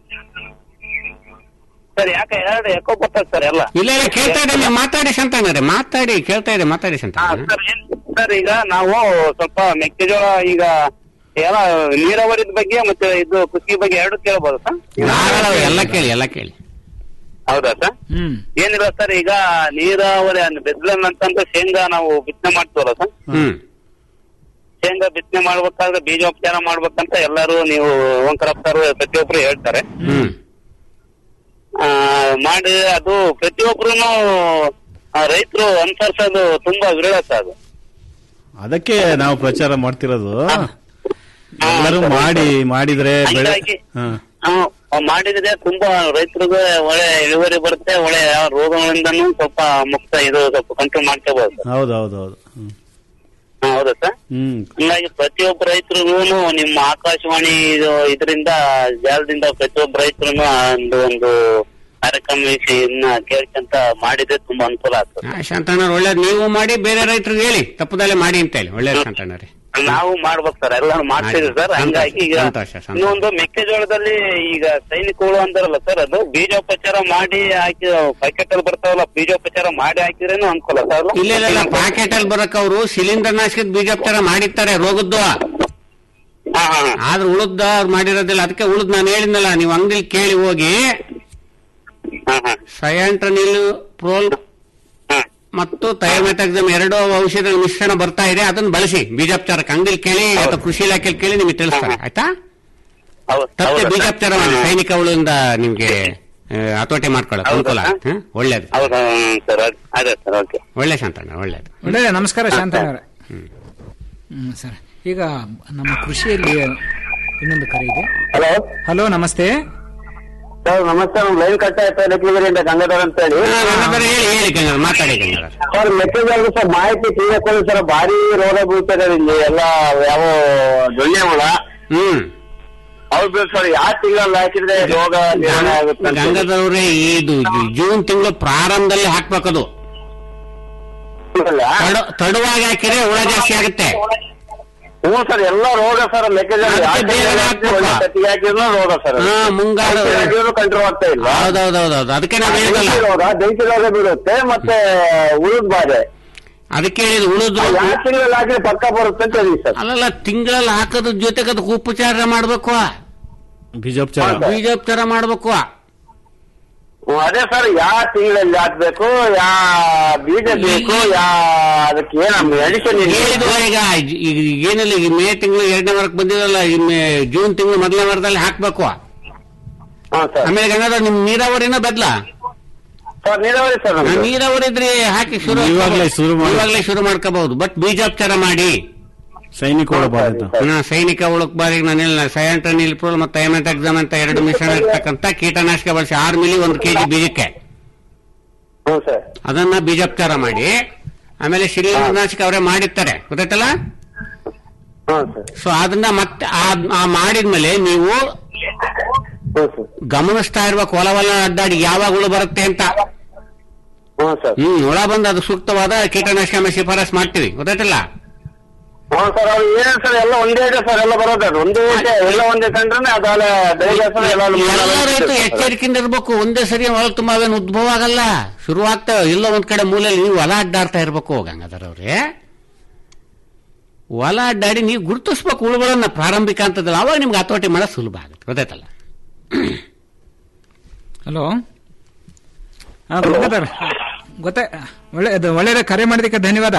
ಸರ್ ಯಾಕೆ ಎರಡು ಎಕೋ ಬರ್ತದೆ ಸರ್ ಎಲ್ಲ ಇಲ್ಲ ಇಲ್ಲ ಕೇಳ್ತಾ ಇದೆ ನೀವು ಮಾತಾಡಿ ಸಂತಾನರೇ ಮಾತಾಡಿ ಕೇಳ್ತಾ ಇದೆ ಮಾತಾಡಿ ಸಂತಾನ ಸರ್ ಏನ್ ಸರ್ ಈಗ ನಾವು ಸ್ವಲ್ಪ ಮೆಕ್ಕೆಜೋಳ ಈಗ ಎಲ್ಲ ನೀರಾವರಿದ ಬಗ್ಗೆ ಮತ್ತೆ ಇದು ಕೃಷಿ ಬಗ್ಗೆ ಎರಡು ಕೇಳಬಹುದು ಸರ್ ಎಲ್ಲ ಕೇಳಿ ಎಲ್ಲ ಕೇಳಿ ಹೌದಾ ಸರ್ ಹ್ಮ್ ಏನಿಲ್ಲ ಸರ್ ಈಗ ನೀರಾವರಿ ಬೆದ್ಲನ್ ಅಂತಂದ್ರೆ ಶೇಂಗಾ ನಾವು ಬಿತ್ತನೆ ಮಾಡ್ತೀವಲ್ಲ ಸರ್ ಹ್ಮ್ ಶೇಂಗಾ ಬಿತ್ತನೆ ಮಾಡ್ಬೇಕಾದ್ರೆ ಬೀಜೋಪಚಾರ ಮಾಡ್ಬೇಕಂತ ಎಲ್ಲರೂ ನೀವು ಓಂಕರಪ್ಪ ಸರ್ ಪ್ರತಿಯೊಬ್ರು ಹೇಳ್ತಾರೆ ಹ್ಮ್ ಆ, ಮಾಡಿ ಅದು ಪ್ರತಿಯೊಬ್ರು ರೈತರು ಅನುಸರಿಸೋದು ತುಂಬಾ ವಿರಳ ಸರ್ ಅದು ಅದಕ್ಕೆ ನಾವು ಪ್ರಚಾರ ಮಾಡ್ತಿರೋದು ಎಲ್ಲರೂ ಮಾಡಿ ಮಾಡಿದ್ರೆ ಬೆಳೆ ಹಂಗಾಗಿ ಹಾ ಆ, ಅವ್ ಮಾಡಿದ್ರೆ ತುಂಬಾ ರೈತರಿಗೆ ಒಳ್ಳೆ ಇಳುವರಿ ಬರುತ್ತೆ ಒಳ್ಳೆ ಯಾವ ರೋಗಗಳಿಂದನೂ ಸ್ವಲ್ಪ ಮುಕ್ತ ಇದು ಸ್ವಲ್ಪ ಕಂಟ್ರೋಲ್ ಮಾಡ್ಕೋಬಹುದು ಸರ್ ಹೌದು ಹೌದು ಹೌದು ಹ್ಮ್. ಹಾ, ಹೌದಾ ಸರ್ ಹ್ಮ್ ಹಂಗಾಗಿ ಪ್ರತಿಯೊಬ್ಬ ರೈತರಿಗೂ ನಿಮ್ಮ ಆಕಾಶವಾಣಿ ಇದು ಇದರಿಂದ ಜಾಲದಿಂದ ಪ್ರತಿಯೊಬ್ಬ ರೈತರು ಒಂದು ಒಂದು ಕಾರ್ಯಕ್ರಮ ವಿಷಯನ್ನ ಕೇಳ್ಕೊಂತ ಮಾಡಿದ್ರೆ ತುಂಬಾ ಅನುಕೂಲ ಆಗ್ತದೆ ಆ, ಶಾಂತಣ್ಣ ಒಳ್ಳೇದು ನೀವು ಮಾಡಿ ಬೇರೆ ರೈತರಿಗೆ ಹೇಳಿ ತಪ್ಪದಲ್ಲೇ ಮಾಡಿ ಅಂತ ಹೇಳಿ ಒಳ್ಳೇದು ಶಾಂತಣ್ಣರೇ ನಾವು ಮಾಡ್ಬೇಕು ಸರ್ ಎಲ್ಲಾನು ಮಾಡ್ತಿದ್ವಿ ಸರ್ ಸಂತೋಷ, ಹಂಗಾಗಿ ಈಗ ಸಂತೋಷ, ಸಂತೋಷ. ಇನ್ನೊಂದು ಮೆಕ್ಕೆಜೋಳದಲ್ಲಿ ಈಗ ಸೈನಿಕಗಳು ಅಂತಾರಲ್ಲ ಸರ್ ಅದು ಬೀಜೋಪಚಾರ ಮಾಡಿ ಹಾಕಿ ಪ್ಯಾಕೆಟ್ ಅಲ್ಲಿ ಬರ್ತಾವಲ್ಲ ಬೀಜೋಪಚಾರ ಮಾಡಿ ಹಾಕಿದ್ರೇನು ಅನುಕೂಲ ಸರ್ ಇಲ್ಲ ಇಲ್ಲ ಇಲ್ಲ ಪ್ಯಾಕೆಟ್ ಅಲ್ಲಿ ಬರಕ್ ಅವರು ಸಿಲಿಂಡರ್ ನಾಶಕದ ಬೀಜೋಪಚಾರ ಮಾಡಿರ್ತಾರೆ ರೋಗದ್ದು ಆದ್ರೆ ಉಳಿದ ಅವ್ರು ಮಾಡಿರೋದಿಲ್ಲ ಅದಕ್ಕೆ ಉಳಿದ್ ನಾನು ಹೇಳಿದ್ನಲ್ಲ ನೀವು ಅಂಗಡಿಲಿ ಕೇಳಿ ಹೋಗಿ ಸಯಾಂಟ್ರನಿಲ್ ಪ್ರೋಲ್ ಮತ್ತು ಥಯೋಮೆಥಾಕ್ಸಮ್ ಎರಡು ಔಷಧಗಳ ಮಿಶ್ರಣ ಬರ್ತಾ ಇದೆ ಅದನ್ನ ಬಳಸಿ ಬೀಜೋಪಚಾರಕ್ಕೆ ಅಂಗಡಿಲಿ ಕೇಳಿ ಅಥವಾ ಕೃಷಿ ಇಲಾಖೆಯಲ್ಲಿ ಕೇಳಿ ನಿಮಗೆ ತಿಳಿಸ್ತಾರೆ ಆಯ್ತಾ ತಪ್ಪೆ ಬೀಜೋಪಚಾರ ಮಾಡಿ ಸೈನಿಕ ಹುಳುವಿಂದ ನಿಮ್ಗೆ ಆ, ಹತೋಟಿ ಮಾಡ್ಕೊಳ್ಳೋಕೆ ಅನುಕೂಲ ಆಗುತ್ತೆ ಹ? ಒಳ್ಳೇದು ಹೌದಾ ಸರ್ ಅದೇ ಸರ್ ಓಕೆ ಒಳ್ಳೆ ಶಾಂತಣ್ಣ ಒಳ್ಳೇದು ಒಳ್ಳೆ ನಮಸ್ಕಾರ ಶಾಂತನವರೇ ಹ್ಮ್ ಸರ್ ಈಗ ನಮ್ಮ ಕೃಷಿಯಲ್ಲಿ ಇನ್ನೊಂದು ಕರೆ ಇದೆ ಹಲೋ ಹಲೋ ನಮಸ್ತೆ ಸರ್ ನಮಸ್ತೆ ನಮ್ ಲೈನ್ ಕಟ್ಟ ಆಯ್ತಾ ಲಕ್ಷ್ಮೀಗಿರಿಯಿಂದ ಗಂಗಾಧರ್ ಅಂತ ಹೇಳಿ ಹೇಳಿ ಹೇಳಿ ಗಂಗಾಧರ್ ಮಾತಾಡಿ ಗಂಗಾಧರ್ ಸರ್ ಮೆಕ್ಕೆಜೋಳದ ಸರ್ ಮಾಹಿತಿ ತಿಳಿಯಕೊಳ್ಳಿ ಸರ್ ಭಾರಿ ರೋಗ ಬೀಳ್ತದೆ ಇಲ್ಲಿ ಎಲ್ಲ ಯಾವ ದೊಣ್ಣೆ ಹುಳ ಹ್ಮ್ ಹೌದು ಸರ್ ಯಾವ ತಿಂಗಳಲ್ಲಿ ಹಾಕಿದ್ರೆ ರೋಗ ನಿರ್ವಹಣೆ ಆಗುತ್ತೆ ಅಂತ ಹೇಳಿ. ಗಂಗಾಧರ್ ಅವರೇ ಇದು ಜೂನ್ ತಿಂಗಳು ಪ್ರಾರಂಭದಲ್ಲಿ ಹಾಕ್ಬೇಕದು ತಡ- ತಡವಾಗಿ ಹಾಕಿದ್ರೆ ಹುಳ ಜಾಸ್ತಿ ಆಗುತ್ತೆ ಹ್ಞೂ ಸರ್ ಎಲ್ಲ ರೋಗ ಸರ್ ಮೆಕ್ಕೆಜೋಳ ಯಾವ ಅದಕ್ಕೆ ಬೇರೆ ತಿಂಗಳಲ್ಲಿ ಹಾಕ್ಬೇಕು. ಒಳ್ಳೆ ಕತ್ತಿಗೆ ಹಾಕಿದ್ರು ರೋಗ ಸರ್ ಹಾ, ಮುಂಗಾರು ಕಂಟ್ರೋಲ್ ಆಗ್ತಾ ಇಲ್ಲ ಹೌದೌದೌದು ಅದಕ್ಕೆ ನಾವು ಹೇಳಿದಲ್ಲ ಬೆಂಕಿ ರೋಗ ಬೆಂಕಿ ರೋಗ ಬೀಳುತ್ತೆ ಮತ್ತೆ ಉಳಿದ ಬಾಧೆ ಅದಕ್ಕೆ ಹೇಳಿದ್ ಉಳಿದ್ರು ಯಾವ ತಿಂಗಳಲ್ಲಿ ಹಾಕಿದ್ರೆ ಪಕ್ಕ ಬರುತ್ತೆ ಅಂತ ಹೇಳಿ ಸರ್ ಅಲ್ಲಲ್ಲ ತಿಂಗಳಲ್ಲಿ ಹಾಕೋದ್ರ ಜೊತೆಗೆ ಅದಕ್ಕೆ ಉಪಚಾರ ಮಾಡ್ಬೇಕು ಬೀಜೋಪಚಾರ ಬೀಜೋಪಚಾರ ಮಾಡ್ಬೇಕು ಹ್ಮ್, ಅದೇ ಸರ್ ಯಾವ ತಿಂಗಳಲ್ಲಿ ಹಾಕ್ಬೇಕು ಯಾ ಬೀಜ ಬೇಕು ಯಾ ಅದಕ್ಕೆ ಏನ ಮೆಡಿಸಿನ್ ಹೇಳಿದ್ವ ಈಗ ಈಗ ಏನಿಲ್ಲ ಈಗ ಮೇ ತಿಂಗಳು ಎರಡನೇ ವಾರಕ್ಕೆ ಬಂದಿರಲ್ಲ ಈ ಮೇ- ಜೂನ್ ತಿಂಗಳು ಮೊದಲನೇ ವಾರದಲ್ಲಿ ಹಾಕ್ಬೇಕು ಆಮೇಲೆ ಗಂಗಾಧರ್ ನಿಮ್ ನೀರಾವರಿನ ಬದ್ಲಾ ಸರ್ ನೀರಾವರಿ ಸರ್ ನಮ್ದು. ನೀರಾವರಿ ಇದ್ರೆ ಹಾಕಿ ಶುರು ಇವಾಗ್ಲೇ ಶುರು ಮಾಡಿ. ಇವಾಗ್ಲೇ ಶುರು ಮಾಡ್ಕೋಬಹುದು ಬಟ್ ಬೀಜೋಪಚಾರ ಮಾಡಿ ಸೈನಿಕ ಹುಳ ಬಾಧಿತ ಹಾ, ಸೈನಿಕ ಉಳಕ್ ಬಾರಿಗೆ ನಾನಿಲ್ಲ ಸಯಾಂಟ್ರ ನಿಲ್ಪ್ರೋಲ್ ಮತ್ತೆ ಎಮೆಟ್ ಎಕ್ಸಾಮ್ ಅಂತ ಎರಡು ಮಿಶ್ರಣ ಇರ್ತಕ್ಕಂಥ ಕೀಟನಾಶಕ ಬಳಸಿ ಆರು ಮಿಲಿ ಒಂದು ಕೆಜಿ ಬೀಜಕ್ಕೆ ಅದನ್ನ ಬೀಜೋಪಚಾರ ಮಾಡಿ ಆಮೇಲೆ ಶಿಲೀಂಧ್ರನಾಶಕ ಅವರೇ ಮಾಡಿರ್ತಾರೆ ಗೊತ್ತಾಯ್ತಲ್ಲ ಸೊ ಅದನ್ನ ಮತ್ತೆ ಆ- ಆ ಮಾಡಿದ್ಮೇಲೆ ನೀವು ಗಮನಿಸ್ತಾ ಇರ್ಬೇಕು ಹೊಲ ಹೊಲ ಅಡ್ಡಾಡಿ ಯಾವಾಗ ಹುಳು ಬರುತ್ತೆ ಅಂತ ಹ್ಮ್ ಹುಳ ಬಂದು ಅದು ಸೂಕ್ತವಾದ ಕೀಟನಾಶಕ ಆಮೇಲೆ ಶಿಫಾರಸ್ ಮಾಡ್ತೀವಿ ಗೊತ್ತಾಯ್ತಲ್ಲ ಹ್ಞೂ ಸರ್ ಅವ್ರು ಏನ್ ಸರ್ ಎಲ್ಲ ಒಂದೇ ಇದೆ ಸರ್ ಎಲ್ಲ ಬರೋದು ಅದು ಒಂದೇ ಇದೆ ಎಲ್ಲ ಒಂದೇ ಕಂಡ್ರೆ ಅದಾಲ ಬೆಳಿಗ್ಗೆ ಸರ್ ಎಲ್ಲ ಎಲ್ಲ ರೈತರು ಎಚ್ಚರಿಕೆಯಿಂದ ಇರ್ಬೇಕು ಒಂದೇ ಸರಿ ಹೊಲ ತುಂಬ ಅವೇನು ಉದ್ಭವ ಆಗಲ್ಲ ಶುರು ಆಗ್ತವೆ ಎಲ್ಲೋ ಒಂದ್ ಕಡೆ ಮೂಲೆಯಲ್ಲಿ ನೀವು ಹೊಲ ಅಡ್ಡಾಡ್ತಾ ಇರ್ಬೇಕು ಗಂಗಾಧರ್ ಅವ್ರೆ ಹೊಲ ಅಡ್ಡಾಡಿ ನೀವು ಗುರುತಿಸ್ಬೇಕು ಹುಳುಗಳನ್ನ ಪ್ರಾರಂಭಿಕ ಅಂತದಲ್ಲ ಅವಾಗ ನಿಮ್ಗೆ ಹತೋಟಿ ಮಾಡೋದು ಸುಲಭ ಆಗುತ್ತೆ ಗೊತ್ತಾಯ್ತಲ್ಲ ಹಲೋ ಹಾ ಗಂಗಾಧರ್ ಗೊತ್ತೇ ಒಳ್ಳೆ ಅದು ಒಳ್ಳೆಯದ ಕರೆ ಮಾಡಿದಕ್ಕೆ ಧನ್ಯವಾದ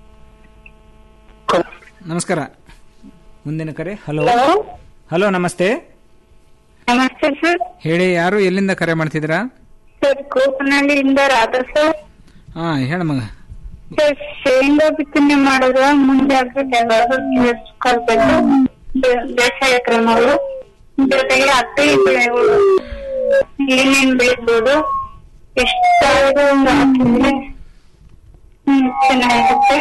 ನಮಸ್ಕಾರ ಮುಂದಿನ ಕರೆ ಹಲೋ ಹಲೋ ನಮಸ್ತೆ ನಮಸ್ತೆ ಸರ್ ಹೇಳಿ ಯಾರು ಎಲ್ಲಿಂದ ಕರೆ ಮಾಡ್ತಿದ್ದೀರಾ ಸರ್ ಕೋಪನಹಳ್ಳಿಯಿಂದ ರಾಧಾ ಸರ್ ಹಾ ಹೇಳ ಮಗ ಸರ್ ಶೇಂಗಾ ಬಿತ್ತನೆ ಮಾಡಿದ್ರ ಮುಂಜಾಗ್ರತೆ ಕಲ್ಬೇಕು ಬೇಸಾಯ ಕ್ರಮಗಳು ಜೊತೆಗೆ ಹತ್ತಿ ಬೆಳೆಗಳು ಏನೇನ್ ಬೆಳಿಬೋದು ಎಷ್ಟಾದ್ರೂ ಹಾಕಿದ್ರೆ ಹ್ಮ್, ಚೆನ್ನಾಗಿರುತ್ತೆ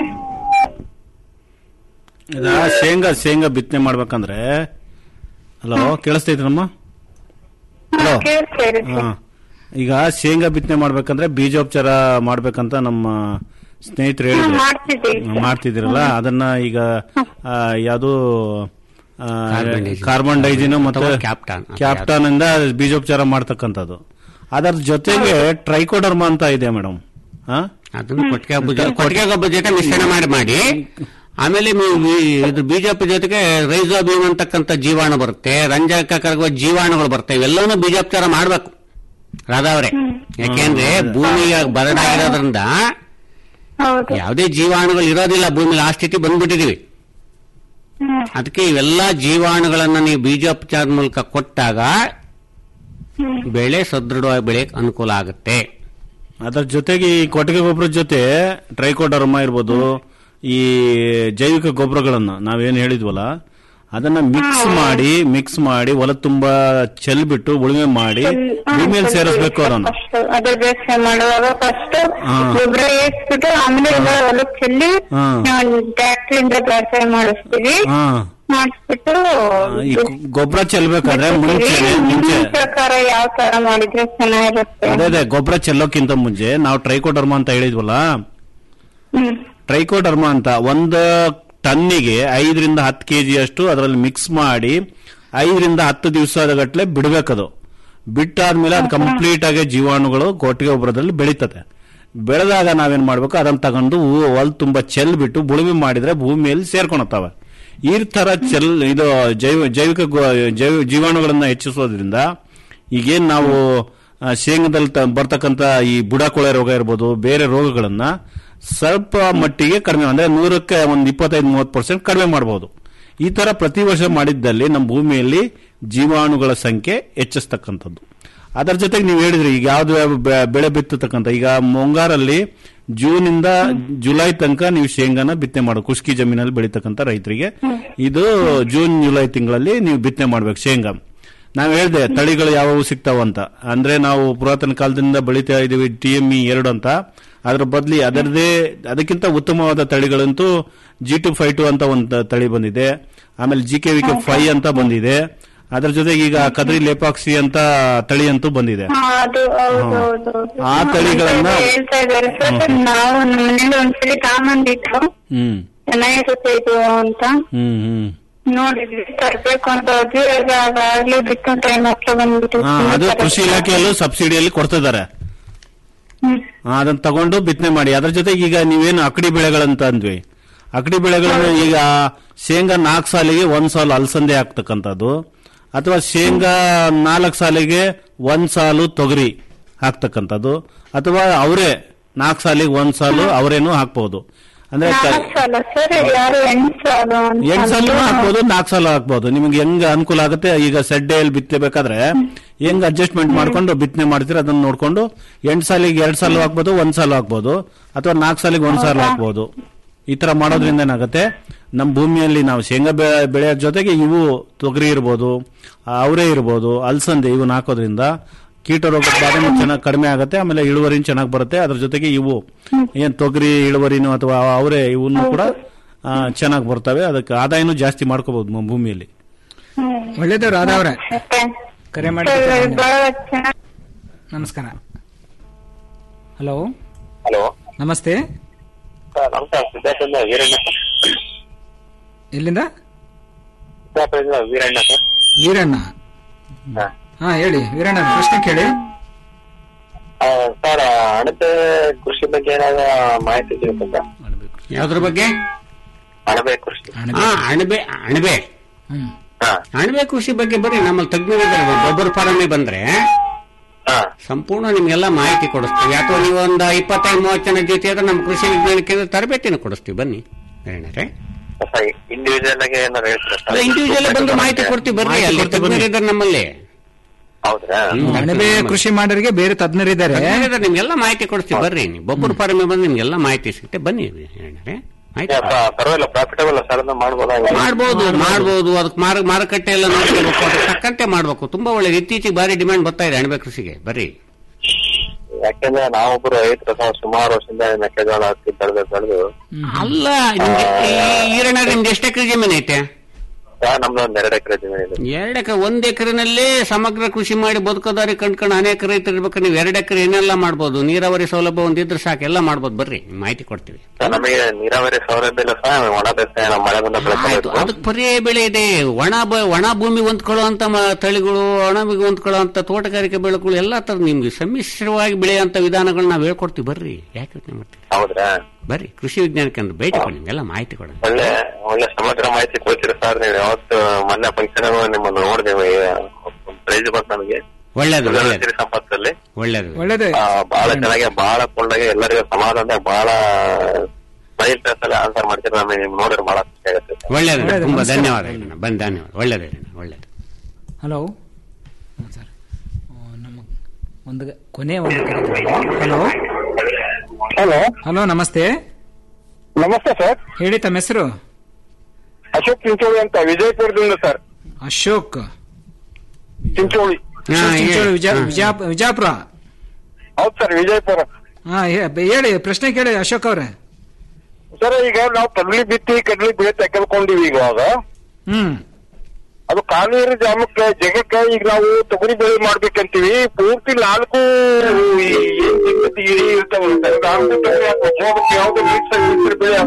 ಇದ ಶೇಂಗಾ ಶೇಂಗಾ ಬಿತ್ತನೆ ಮಾಡ್ಬೇಕಂದ್ರೆ ಹಲೋ ಕೇಳಿಸ್ತೈತಿ ನಮ್ಮ ಹಲೋ ಕೇಳ್ತಾ ಇರಿ ಹಾ ಈಗ ಶೇಂಗಾ ಬಿತ್ತನೆ ಮಾಡ್ಬೇಕಂದ್ರೆ ಬೀಜೋಪಚಾರ ಮಾಡ್ಬೇಕಂತ ನಮ್ಮ ಸ್ನೇಹಿತರು ಹೇಳಿದ್ರು ಮಾಡ್ತಿದ್ದೀವಿ ಹ್ಮ್, ಮಾಡ್ತಿದ್ದೀರಲ್ಲ ಅದನ್ನ ಈಗ ಆ, ಯಾವುದು ಆ, ಕಾರ್ಬನ್ ಡೈಜಿನ್. ಕಾರ್ಬನ್ ಡೈಜಿನ್ ಮತ್ತು ಅಥವಾ ಕ್ಯಾಪ್ಟಾನ್. ಕ್ಯಾಪ್ಟಾನ್ ಇಂದ ಬೀಜೋಪಚಾರ ಮಾಡ್ತಕ್ಕಂಥದ್ದು ಅದರ ಜೊತೆಗೆ ಟ್ರೈಕೋಡರ್ಮಾ ಅಂತ ಇದೆ ಮೇಡಮ್ ಅದನ್ನ ಕೊಟ್ಟಿಗೆ ಹಬ್ಬ ಜೊ- ಕೊಟ್ಟಿಗೆ ಗೊಬ್ಬರ ಜೊತೆ ಮಿಶ್ರಣ ಮಾಡಿ ಮಾಡಿ ಆಮೇಲೆ ಮಿ- ಮಿ- ಇದು ಬಿಜೆಪಿ ಜೊತೆಗೆ ರೈಸೋಬಿಯಂ ಅಂತಕ್ಕಂಥ ಜೀವಾಣು ಬರುತ್ತೆ ರಂಜಕ ಕರಗುವ ಜೀವಾಣುಗಳು ಬರ್ತವೆ ಇವೆಲ್ಲವನ್ನೂ ಬೀಜೋಪಚಾರ ಮಾಡ್ಬೇಕು ರಾಧಾವ್ರೆ ಯಾಕೆಂದ್ರೆ ಭೂಮಿಗೆ ಬರಡಾಗಿರೋದ್ರಿಂದ ಯಾವುದೇ ಜೀವಾಣುಗಳು ಇರೋದಿಲ್ಲ ಭೂಮಿಲಿ ಆ ಸ್ಥಿತಿ ಬಂದ್ಬಿಟ್ಟಿದೀವಿ ಅದಕ್ಕೆ ಇವೆಲ್ಲಾ ಜೀವಾಣುಗಳನ್ನ ನೀವು ಬೀಜೋಪಚಾರದ ಮೂಲಕ ಕೊಟ್ಟಾಗ ಬೆಳೆ ಸದೃಢವಾಗಿ ಬೆಳೆಯಕ್ಕೆ ಅನುಕೂಲ ಆಗುತ್ತೆ ಅದರ ಜೊತೆಗೆ ಈ ಕೊಟ್ಟಿಗೆ ಗೊಬ್ಬರದ ಜೊತೆ ಟ್ರೈಕೋಡರ್ಮಾ ಇರ್ಬೋದು ಈ ಜೈವಿಕ ಗೊಬ್ಬರಗಳನ್ನ ನಾವೇನು ಹೇಳಿದ್ವಲ್ಲ ಅದನ್ನ ಮಿಕ್ಸ್ ಮಾಡಿ ಮಿಕ್ಸ್ ಮಾಡಿ ಹೊಲ ತುಂಬಾ ಚೆಲ್ಬಿಟ್ಟು ಉಳುಮೆ ಮಾಡಿ ಭೂಮಿಯಲ್ಲಿ ಸೇರಿಸ್ಬೇಕು ಅದನ್ನು ಫಸ್ಟ್ ಅದ್ರ ಬೇಸಾಯ ಮಾಡುವಾಗ ಫಸ್ಟ್ ಹಾ. ಗೊಬ್ಬರ ಏರ್ಸ್ಬಿಟ್ಟು ಆಮೇಲೆ ಎಲ್ಲ ಹೊಲಕ್ ಚೆಲ್ಲಿ ಹಾ. ಟ್ಯಾಕ್ಟ್ರಿಂದ ಬೇಸಾಯ ಮಾಡಿಸ್ತೀವಿ ಹಾ ಮಾಡಿಸ್ಬಿಟ್ಟು ಈ ಗೊಬ್ಬರ ಚೆಲ್ಬೇಕಾದ್ರೆ ಮುಂಚೆನೆ ಮುಂಚೆ ನಿಮ್ ಪ್ರಕಾರ ಯಾವ ತರ ಮಾಡಿದ್ರೆ ಚೆನ್ನಾಗಿರುತ್ತೆ ಅದೇ ಅದೇ ಗೊಬ್ಬರ ಚೆಲ್ಲೋಕ್ಕಿಂತ ಮುಂಚೆ ನಾವು ಟ್ರೈಕೋಡರ್ಮಾ ಅಂತ ಹೇಳಿದ್ವಲ್ಲ ಹ್ಮ್ ಟ್ರೈಕೋಡರ್ಮಾ ಅಂತ ಒಂದು ಟನ್ನಿಗೆ ಐದರಿಂದ ಹತ್ತು ಕೆಜಿ ಅಷ್ಟು ಅದರಲ್ಲಿ ಮಿಕ್ಸ್ ಮಾಡಿ ಐದರಿಂದ ಹತ್ತು ದಿವಸದ ಗಟ್ಟಲೆ ಬಿಡಬೇಕದು ಬಿಟ್ಟಾದ್ಮೇಲೆ ಅದು ಕಂಪ್ಲೀಟ್ ಆಗಿ ಜೀವಾಣುಗಳು ಕೊಟ್ಟಿಗೆ ಗೊಬ್ಬರದಲ್ಲಿ ಬೆಳೀತದೆ ಬೆಳೆದಾಗ ನಾವೇನ್ ಮಾಡ್ಬೇಕು ಅದನ್ನ ತಗೊಂಡು ಹೂ- ಹೊಲ ತುಂಬಾ ಚೆಲ್ಬಿಟ್ಟು ಉಳುಮೆ ಮಾಡಿದ್ರೆ ಭೂಮಿಯಲ್ಲಿ ಸೇರ್ಕೊಳತ್ತವೆ ಈ ತರ ಚೆಲ್ ಇದು ಜೈವ ಜೈವಿಕ ಗೊ- ಜೈವ ಜೀವಾಣುಗಳನ್ನ ಹೆಚ್ಚಿಸೋದ್ರಿಂದ ಈಗೇನ್ ನಾವು ಆ, ಶೇಂಗಾದಲ್ಲಿ ತ- ಬರ್ತಕ್ಕಂತ ಈ ಬುಡಕೊಳೆ ರೋಗ ಇರ್ಬೋದು ಬೇರೆ ರೋಗಗಳನ್ನ ಸ್ವಲ್ಪ ಮಟ್ಟಿಗೆ ಕಡಿಮೆ ಅಂದ್ರೆ ನೂರಕ್ಕೆ ಒಂದು ಇಪ್ಪತ್ತೈದು ಮೂವತ್ತು ಪರ್ಸೆಂಟ್ ಕಡಿಮೆ ಮಾಡಬಹುದು ಈ ತರ ಪ್ರತಿ ವರ್ಷ ಮಾಡಿದ್ದಲ್ಲಿ ನಮ್ಮ ಭೂಮಿಯಲ್ಲಿ ಜೀವಾಣುಗಳ ಸಂಖ್ಯೆ ಹೆಚ್ಚಿಸ್ತಕ್ಕಂಥದ್ದು ಅದರ ಜೊತೆಗೆ ನೀವು ಹೇಳಿದ್ರಿ ಈಗ ಯಾವ್ದು ಬೆ- ಬೆಳೆ ಬಿತ್ತತಕ್ಕಂಥ ಈಗ ಮುಂಗಾರಲ್ಲಿ ಜೂನ್ ಇಂದ ಜುಲೈ ತನಕ ನೀವು ಶೇಂಗಾನ ಬಿತ್ತನೆ ಮಾಡೋ ಖುಷ್ಕಿ ಜಮೀನಲ್ಲಿ ಬೆಳೀತಕ್ಕಂಥ ರೈತರಿಗೆ ಇದು ಜೂನ್ ಜುಲೈ ತಿಂಗಳಲ್ಲಿ ನೀವು ಬಿತ್ತನೆ ಮಾಡ್ಬೇಕು ಶೇಂಗಾ ನಾವು ಹೇಳ್ದೆ ತಳಿಗಳು ಯಾವ್ಯಾವು ಸಿಗ್ತಾವಂತ ಅಂದ್ರೆ ನಾವು ಪುರಾತನ ಕಾಲದಿಂದ ಬೆಳೀತಾ ಇದೀವಿ ಟಿ ಎಂ ಇ ಎರಡು ಅಂತ ಅದ್ರ ಬದಲಿ ಅದರದೇ ಅದಕ್ಕಿಂತ ಉತ್ತಮವಾದ ತಳಿಗಳಂತೂ ಜಿ ಟು ಫೈ ಟು ಅಂತ ಒಂದು ತಳಿ ಬಂದಿದೆ ಆಮೇಲೆ G K V K five ಅಂತ ಬಂದಿದೆ ಅದ್ರ ಜೊತೆಗೆ ಈಗ ಕದ್ರಿ ಲೇಪಾಕ್ಸಿ ಅಂತ ತಳಿ ಅಂತೂ ಬಂದಿದೆ ಹಾ, ಅದು ಹೌದು ಹೌದು ಹೌದು. ಆ ತಳಿಗಳನ್ನ ಹೇಳ್ತಾ ಇದಾರೆ ಸರ್ ನಾವು ನಮ್ಮ ಮನೇಲಿ ಒಂದ್ಸಲಿ ತಗೊಂಬಂದಿತ್ತು ಹ್ಮ್ ಚೆನ್ನಾಗಿರುತ್ತೆ ಇದು ಅಂತ ಹ್ಮ್ ಹ್ಮ್ ನೋಡಿದ್ವಿ ತರ್ಬೇಕು ಅಂತ ಹೋದ್ವಿ ಈಗ ಅದಾಗ್ಲೇ ಬಿಟ್ಟು ಟೈಮ್ ಹತ್ರ ಬಂದ್ಬಿಟ್ಟು ಹಾ ಅದು ಕೃಷಿ ಇಲಾಖೆಯಲ್ಲೂ ಸಬ್ಸಿಡಿಯಲ್ಲಿ ಕೊಡ್ತಿದ್ದಾರೆ ಆ, ಅದನ್ನ ತಗೊಂಡು ಬಿತ್ತನೆ ಮಾಡಿ ಅದ್ರ ಜೊತೆಗೆ ಈಗ ನೀವೇನು ಅಕಡಿ ಬೆಳೆಗಳಂತ ಅಂದ್ವಿ ಅಕಡಿ ಬೆಳೆಗಳನ್ನ ಈಗ ಶೇಂಗಾ ನಾಲ್ಕು ಸಾಲಿಗೆ ಒಂದ್ ಸಾಲು ಅಲಸಂದೆ ಹಾಕ್ತಕ್ಕಂಥದ್ದು ಅಥವಾ ಶೇಂಗಾ ನಾಲ್ಕು ಸಾಲಿಗೆ ಒಂದ್ ಸಾಲು ತೊಗರಿ ಹಾಕ್ತಕ್ಕಂಥದ್ದು ಅಥವಾ ಅವರೇ ನಾಲ್ಕು ಸಾಲಿಗೆ ಒಂದ್ ಸಾಲು ಅವರೇನು ಹಾಕ್ಬಹುದು ಅಂದ್ರೆ ಕ- ನಾಲ್ಕು ಸಾಲ ಸರ್ ಯಾರು ಎಂಟು ಸಾಲ ಅಂತ ಎಂಟು ಸಾಲ ಹಾಕ್ಬೋದು ನಾಲ್ಕು ಸಾಲ ಹಾಕ್ಬೋದು ನಿಮ್ಗೆ ಹೆಂಗ್ ಅನುಕೂಲ ಆಗುತ್ತೆ ಈಗ ಸಡ್ಡೆಯಲ್ಲಿ ಬಿತ್ತಬೇಕಾದ್ರೆ ಹೆಂಗ್ ಅಡ್ಜಸ್ಟ್ಮೆಂಟ್ ಮಾಡ್ಕೊಂಡು ಬಿತ್ತನೆ ಮಾಡ್ತೀರ ಅದನ್ನ ನೋಡ್ಕೊಂಡು ಎಂಟು ಸಾಲಿಗೆ ಎರಡ್ ಸಾಲ ಹಾಕ್ಬೋದು ಒಂದ್ ಸಾಲ ಹಾಕ್ಬೋದು ಅಥವಾ ನಾಲ್ಕು ಸಾಲಿಗೆ ಒಂದ್ ಸಾಲ ಹಾಕ್ಬೋದು ಈ ತರ ಮಾಡೋದ್ರಿಂದ ಏನಾಗುತ್ತೆ ನಮ್ಮ ಭೂಮಿಯಲ್ಲಿ ನಾವು ಶೇಂಗಾ ಬೆ- ಬೆಳೆಯೋ ಜೊತೆಗೆ ಇವು ತೊಗರಿ ಇರ್ಬೋದು ಅವರೇ ಇರ್ಬೋದು ಅಲಸಂದೆ ಇವನ್ನ ಹಾಕೋದ್ರಿಂದ ಕೀಟ ರೋಗ ಬಾಧೆನೂ ಚೆನ್ನಾಗಿ ಕಡಿಮೆ ಆಗುತ್ತೆ ಆಮೇಲೆ ಇಳುವರಿನೂ ಚೆನ್ನಾಗಿ ಬರುತ್ತೆ ಅದ್ರ ಜೊತೆಗೆ ಇವು ಏನ್ ತೊಗರಿ ಇಳುವರಿನೂ ಅಥವಾ ಅವರೇ ಇವನ್ನು ಕೂಡ ಚೆನ್ನಾಗಿ ಬರ್ತವೆ ಅದಕ್ಕೆ ಆದಾಯನೂ ಜಾಸ್ತಿ ಮಾಡ್ಕೋಬಹುದು ನಮ್ಮ ಭೂಮಿಯಲ್ಲಿ ಒಳ್ಳೇದು ರಾಧಾ ಅವರೇ ಕರೆ ಮಾಡಿ ಬಹಳ ಚೆನ್ನಾಗಿ ನಮಸ್ಕಾರ ಹಲೋ ಹಲೋ ನಮಸ್ತೆ ಸರ್ ನಮಸ್ಕಾರ ಸಿದ್ದಾಪುರದಿಂದ ವೀರಣ್ಣ ಸರ್ ಎಲ್ಲಿಂದ ಸಿದ್ದಾಪುರದಿಂದ ವೀರಣ್ಣ ಸರ್ ವೀರಣ್ಣ ಹಾ. ಹಾ ಹೇಳಿ ವೀರಣ್ಣ ಪ್ರಶ್ನೆ ಕೇಳಿ ಆ, ಸರ್ ಅಣಬೆ ಕೃಷಿ ಬಗ್ಗೆ ಏನಾದ್ರು ಮಾಹಿತಿ ಸಿಗುತ್ತಾ ಯಾವ್ದ್ರ ಬಗ್ಗೆ ಅಣಬೆ ಕೃಷಿ ಆ, ಅಣಬೆ ಅಣಬೆ ಅಣಬೆ ಕೃಷಿ ಬಗ್ಗೆ ಬರ್ರಿ ನಮ್ಮಲ್ಲಿ ತಜ್ಞರಿದ್ದಾರೆ ಗೊಬ್ಬರ ಫಾರಮೇ ಬಂದ್ರೆ ಸಂಪೂರ್ಣ ನಿಮ್ಗೆಲ್ಲ ಮಾಹಿತಿ ಕೊಡಿಸ್ತೀವಿ ಅಥವಾ ನೀವು ಒಂದು ಇಪ್ಪತ್ತೈದು ಮೂವತ್ತು ಜನ ಜೊತೆ ಆದ್ರೆ ನಮ್ಮ ಕೃಷಿ ವಿಜ್ಞಾನ ಕೇಂದ್ರ ತರಬೇತಿನ ಕೊಡಿಸ್ತೀವಿ ಬನ್ನಿ ಏನಾರೆ ಇಂಡಿವಿಜುವಲ್ ಆಗಿ ಏನಾದ್ರು ಹೇಳ್ತೀರಾ ಅಲ್ಲ ಇಂಡಿವಿಜುವಲ್ ಬಂದು ಮಾಹಿತಿ ಕೊಡ್ತೀವಿ ಬರ್ರಿ ಮಾಹಿತಿ ಅಲ್ಲಿ ಕೊಡ್ತೀವಿ ಬನ್ನಿ. ತಜ್ಞರಿದ್ದಾರೆ ನಮ್ಮಲ್ಲಿ ಹೌದ್ರಾ ಅಣಬೆ ಕೃಷಿ ಮಾಡೋರಿಗೆ ಬೇರೆ ತಜ್ಞರಿದ್ದಾರೆ ತಜ್ಞರಿದ್ದಾರೆ, ನಿಮ್ಗೆಲ್ಲ ಮಾಹಿತಿ ಕೊಡ್ತೀವಿ ಬರ್ರಿ ನೀವು ಗೊಬ್ಬರ ಫಾರಮೇ ಬಂದು ನಿಮ್ಗೆಲ್ಲ ಮಾಹಿತಿ ಸಿಗುತ್ತೆ ಬನ್ನಿ ಏನಾರೆ ಮಾಹಿತಿ ಪರವಾಗಿಲ್ಲ ಪ್ರಾಫಿಟಬಲ್ ಸರ್ ಅದನ್ನ ಮಾಡ್ಬೋದಾ ಮಾಡ್ಬೋದು ಮಾಡ್ಬೋದು ಅದಕ್ಕೆ ಮಾರ ಮಾರುಕಟ್ಟೆ ಎಲ್ಲ ನೋಡ್ಕೋಬೇಕು ಅದಕ್ಕೆ ತಕ್ಕಂತೆ ಮಾಡ್ಬೇಕು ತುಂಬಾ ಒಳ್ಳೇದು ಇತ್ತೀಚೆಗೆ ಭಾರಿ ಡಿಮ್ಯಾಂಡ್ ಬರ್ತಾ ಇದೆ ಅಣಬೆ ಕೃಷಿಗೆ ಬರ್ರಿ ಯಾಕೆಂದ್ರೆ ನಾವೊಬ್ರು ರೈತರು ಸಹ ಸುಮಾರು ವರ್ಷದಿಂದ ಮೆಕ್ಕೆಜೋಳ ಹತ್ತಿ ಬೆಳೆದು ಬೆಳೆದು ಅಲ್ಲ ನಿಮ್ಗೆ ಈ- ಈರಣ್ಣ ನಿಮ್ದು ಎಷ್ಟು ಎಕರೆ ಜಮೀನು ಐತೆ ಸರ್ ನಮ್ದು ಒಂದ್ ಎರಡು ಎಕರೆ ಜಮೀನು ಇದೆ ಎರಡು ಎಕರೆ ಒಂದ್ ಎಕರೆನಲ್ಲೇ ಸಮಗ್ರ ಕೃಷಿ ಮಾಡಿ ಬದುಕೋದಾರಿ ಕಂಡ್ಕೊಂಡು ಅನೇಕ ರೈತರು ಇರ್ಬೇಕಾದ್ರೆ ನೀವು ಎರಡು ಎಕರೆ ಏನೆಲ್ಲ ಮಾಡ್ಬೋದು ನೀರಾವರಿ ಸೌಲಭ್ಯ ಒಂದಿದ್ರೆ ಸಾಕು ಎಲ್ಲ ಮಾಡ್ಬೋದು ಬರ್ರಿ ನಿಮ್ ಮಾಹಿತಿ ಕೊಡ್ತೀವಿ ಸರ್ ನಮಗೆ ನೀರಾವರಿ ಸೌಲಭ್ಯ ಇಲ್ಲ ಸರ್ ಒಣ ಬೇಸಾಯ ನಾವು ಮಳೆ ಬಂದ ಆಯ್ತು ಬೆಳೆಸಬೇಕು ಅದಕ್ಕೆ ಪರ್ಯಾಯ ಬೆಳೆ ಇದೆ ಒಣ ಬ- ಒಣ ಭೂಮಿ ಹೊಂದ್ಕೊಳ್ಳುವಂತ ಮ- ತಳಿಗಳು ಒಣ ಭೂಮಿ ಹೊಂದ್ಕೊಳ್ಳುವಂತ ತೋಟಗಾರಿಕೆ ಬೆಳೆಗಳು ಎಲ್ಲಾ ತರ ನಿಮ್ಗೆ ಸಮ್ಮಿಶ್ರವಾಗಿ ಬೆಳೆಯುವಂತ ವಿಧಾನಗಳನ್ನ ನಾವು ಹೇಳ್ಕೊಡ್ತೀವಿ ಬರ್ರಿ ಯಾಕೆ ಯೋಚನೆ ಮಾಡ್ತೀವಿ ಹೌದ್ರಾ ಬರ್ರಿ ಕೃಷಿ ವಿಜ್ಞಾನ ಕೇಂದ್ರ ಭೇಟಿ ಕೊಡಿ ನಿಮ್ಗೆಲ್ಲ ಮಾಹಿತಿ ಕೊಡೋಣ ಒಳ್ಳೆ ಒಳ್ಳೆ ಸಮಗ್ರ ಮಾಹಿತಿ ಕೊಡ್ತೀರಿ ಸರ್ ನೀವು ಯಾವತ್ತು ಮೊನ್ನೆ ಫಂಕ್ಷನ್ ನಿಮ್ಮನ್ನು ನೋಡಿದೆವು ಪ್ರೈಸ್ ಬಂತು ನಮಗೆ ಒಳ್ಳೇದು ಒಳ್ಳೇದು ಸಿರಿ ಸಂಪತ್ತಲ್ಲಿ ಒಳ್ಳೇದು ಒಳ್ಳೇದೇ ಆ, ಬಹಳ ಚೆನ್ನಾಗಿ ಬಹಳ ಕೊಂಡಾಗಿ ಎಲ್ಲರಿಗೂ ಸಮಾಧಾನ ಬಹಳ ಸ್ಮೈಲ್ ಫೇಸ್ ಅಲ್ಲಿ ಆನ್ಸರ್ ಮಾಡ್ತೀರಿ ನಮಗೆ ನಿಮ್ ನೋಡಿದ್ರೆ ಬಹಳ ಖುಷಿ ಆಗುತ್ತೆ ಒಳ್ಳೇದು ಒಳ್ಳೇದು, ತುಂಬಾ ನಮಸ್ಕಾರ. ಧನ್ಯವಾದ ಇರೋಣ. ಬಂದ್ ಧನ್ಯವಾದ ಒಳ್ಳೇದು ಇರೋಣ, ಒಳ್ಳೇದು ಹಲೋ ಸರ್ ನಮ್ಮ ಒಂದು ಕೊನೆ ಒಂದು ಹಲೋ ಹಲೋ ಹಲೋ ನಮಸ್ತೆ ನಮಸ್ತೆ ಸರ್ ಹೇಳಿ ತಮ್ಮ ಹೆಸರು ಅಶೋಕ್ ಚಿಂಚೋಳಿ ಅಂತ ವಿಜಯಪುರದಿಂದ ಸರ್ ಅಶೋಕ್ ಚಿಂಚೋಳಿ ಅಶೋಕ್ ಚಿಂಚೋಳಿ ವಿಜಯ ವಿಜಯ- ವಿಜಯಪುರ ಹೌದು ಸರ್ ವಿಜಯಪುರ ಹಾ ಹೇ- ಬೆ- ಹೇಳಿ ಪ್ರಶ್ನೆ ಕೇಳಿ ಅಶೋಕ್ ಅವ್ರೆ ಸರ್ ಈಗ ನಾವು ಕಡ್ಲಿ ಬಿತ್ತಿ ಕಡ್ಲಿ ಬೆಳೆ ತೆಗೆದುಕೊಂಡಿವಿ ಇವಾಗ ಹ್ಮ್ ಅದು ಕಾವೇರಿ ಜಾಮಕ್ಕೆ ಜಗಕ್ಕೆ ಈಗ ನಾವು ತೊಗರಿ ಬೆಳೆ ಮಾಡ್ಬೇಕಂತೀವಿ ಪೂರ್ತಿ ನಾಲ್ಕು ಈ ಏನ್ ಸಿಗ್ತೈತಿ ಇಳಿ ಇರ್ತಾವಲ್ಲ ಸರ್ ನಾಲ್ಕು ತೊಗರಿ ಹಾಕ್ಬೇಕು. ಯಾವ್ದು ಮಿಕ್ಸ್ ಬೆಳೆ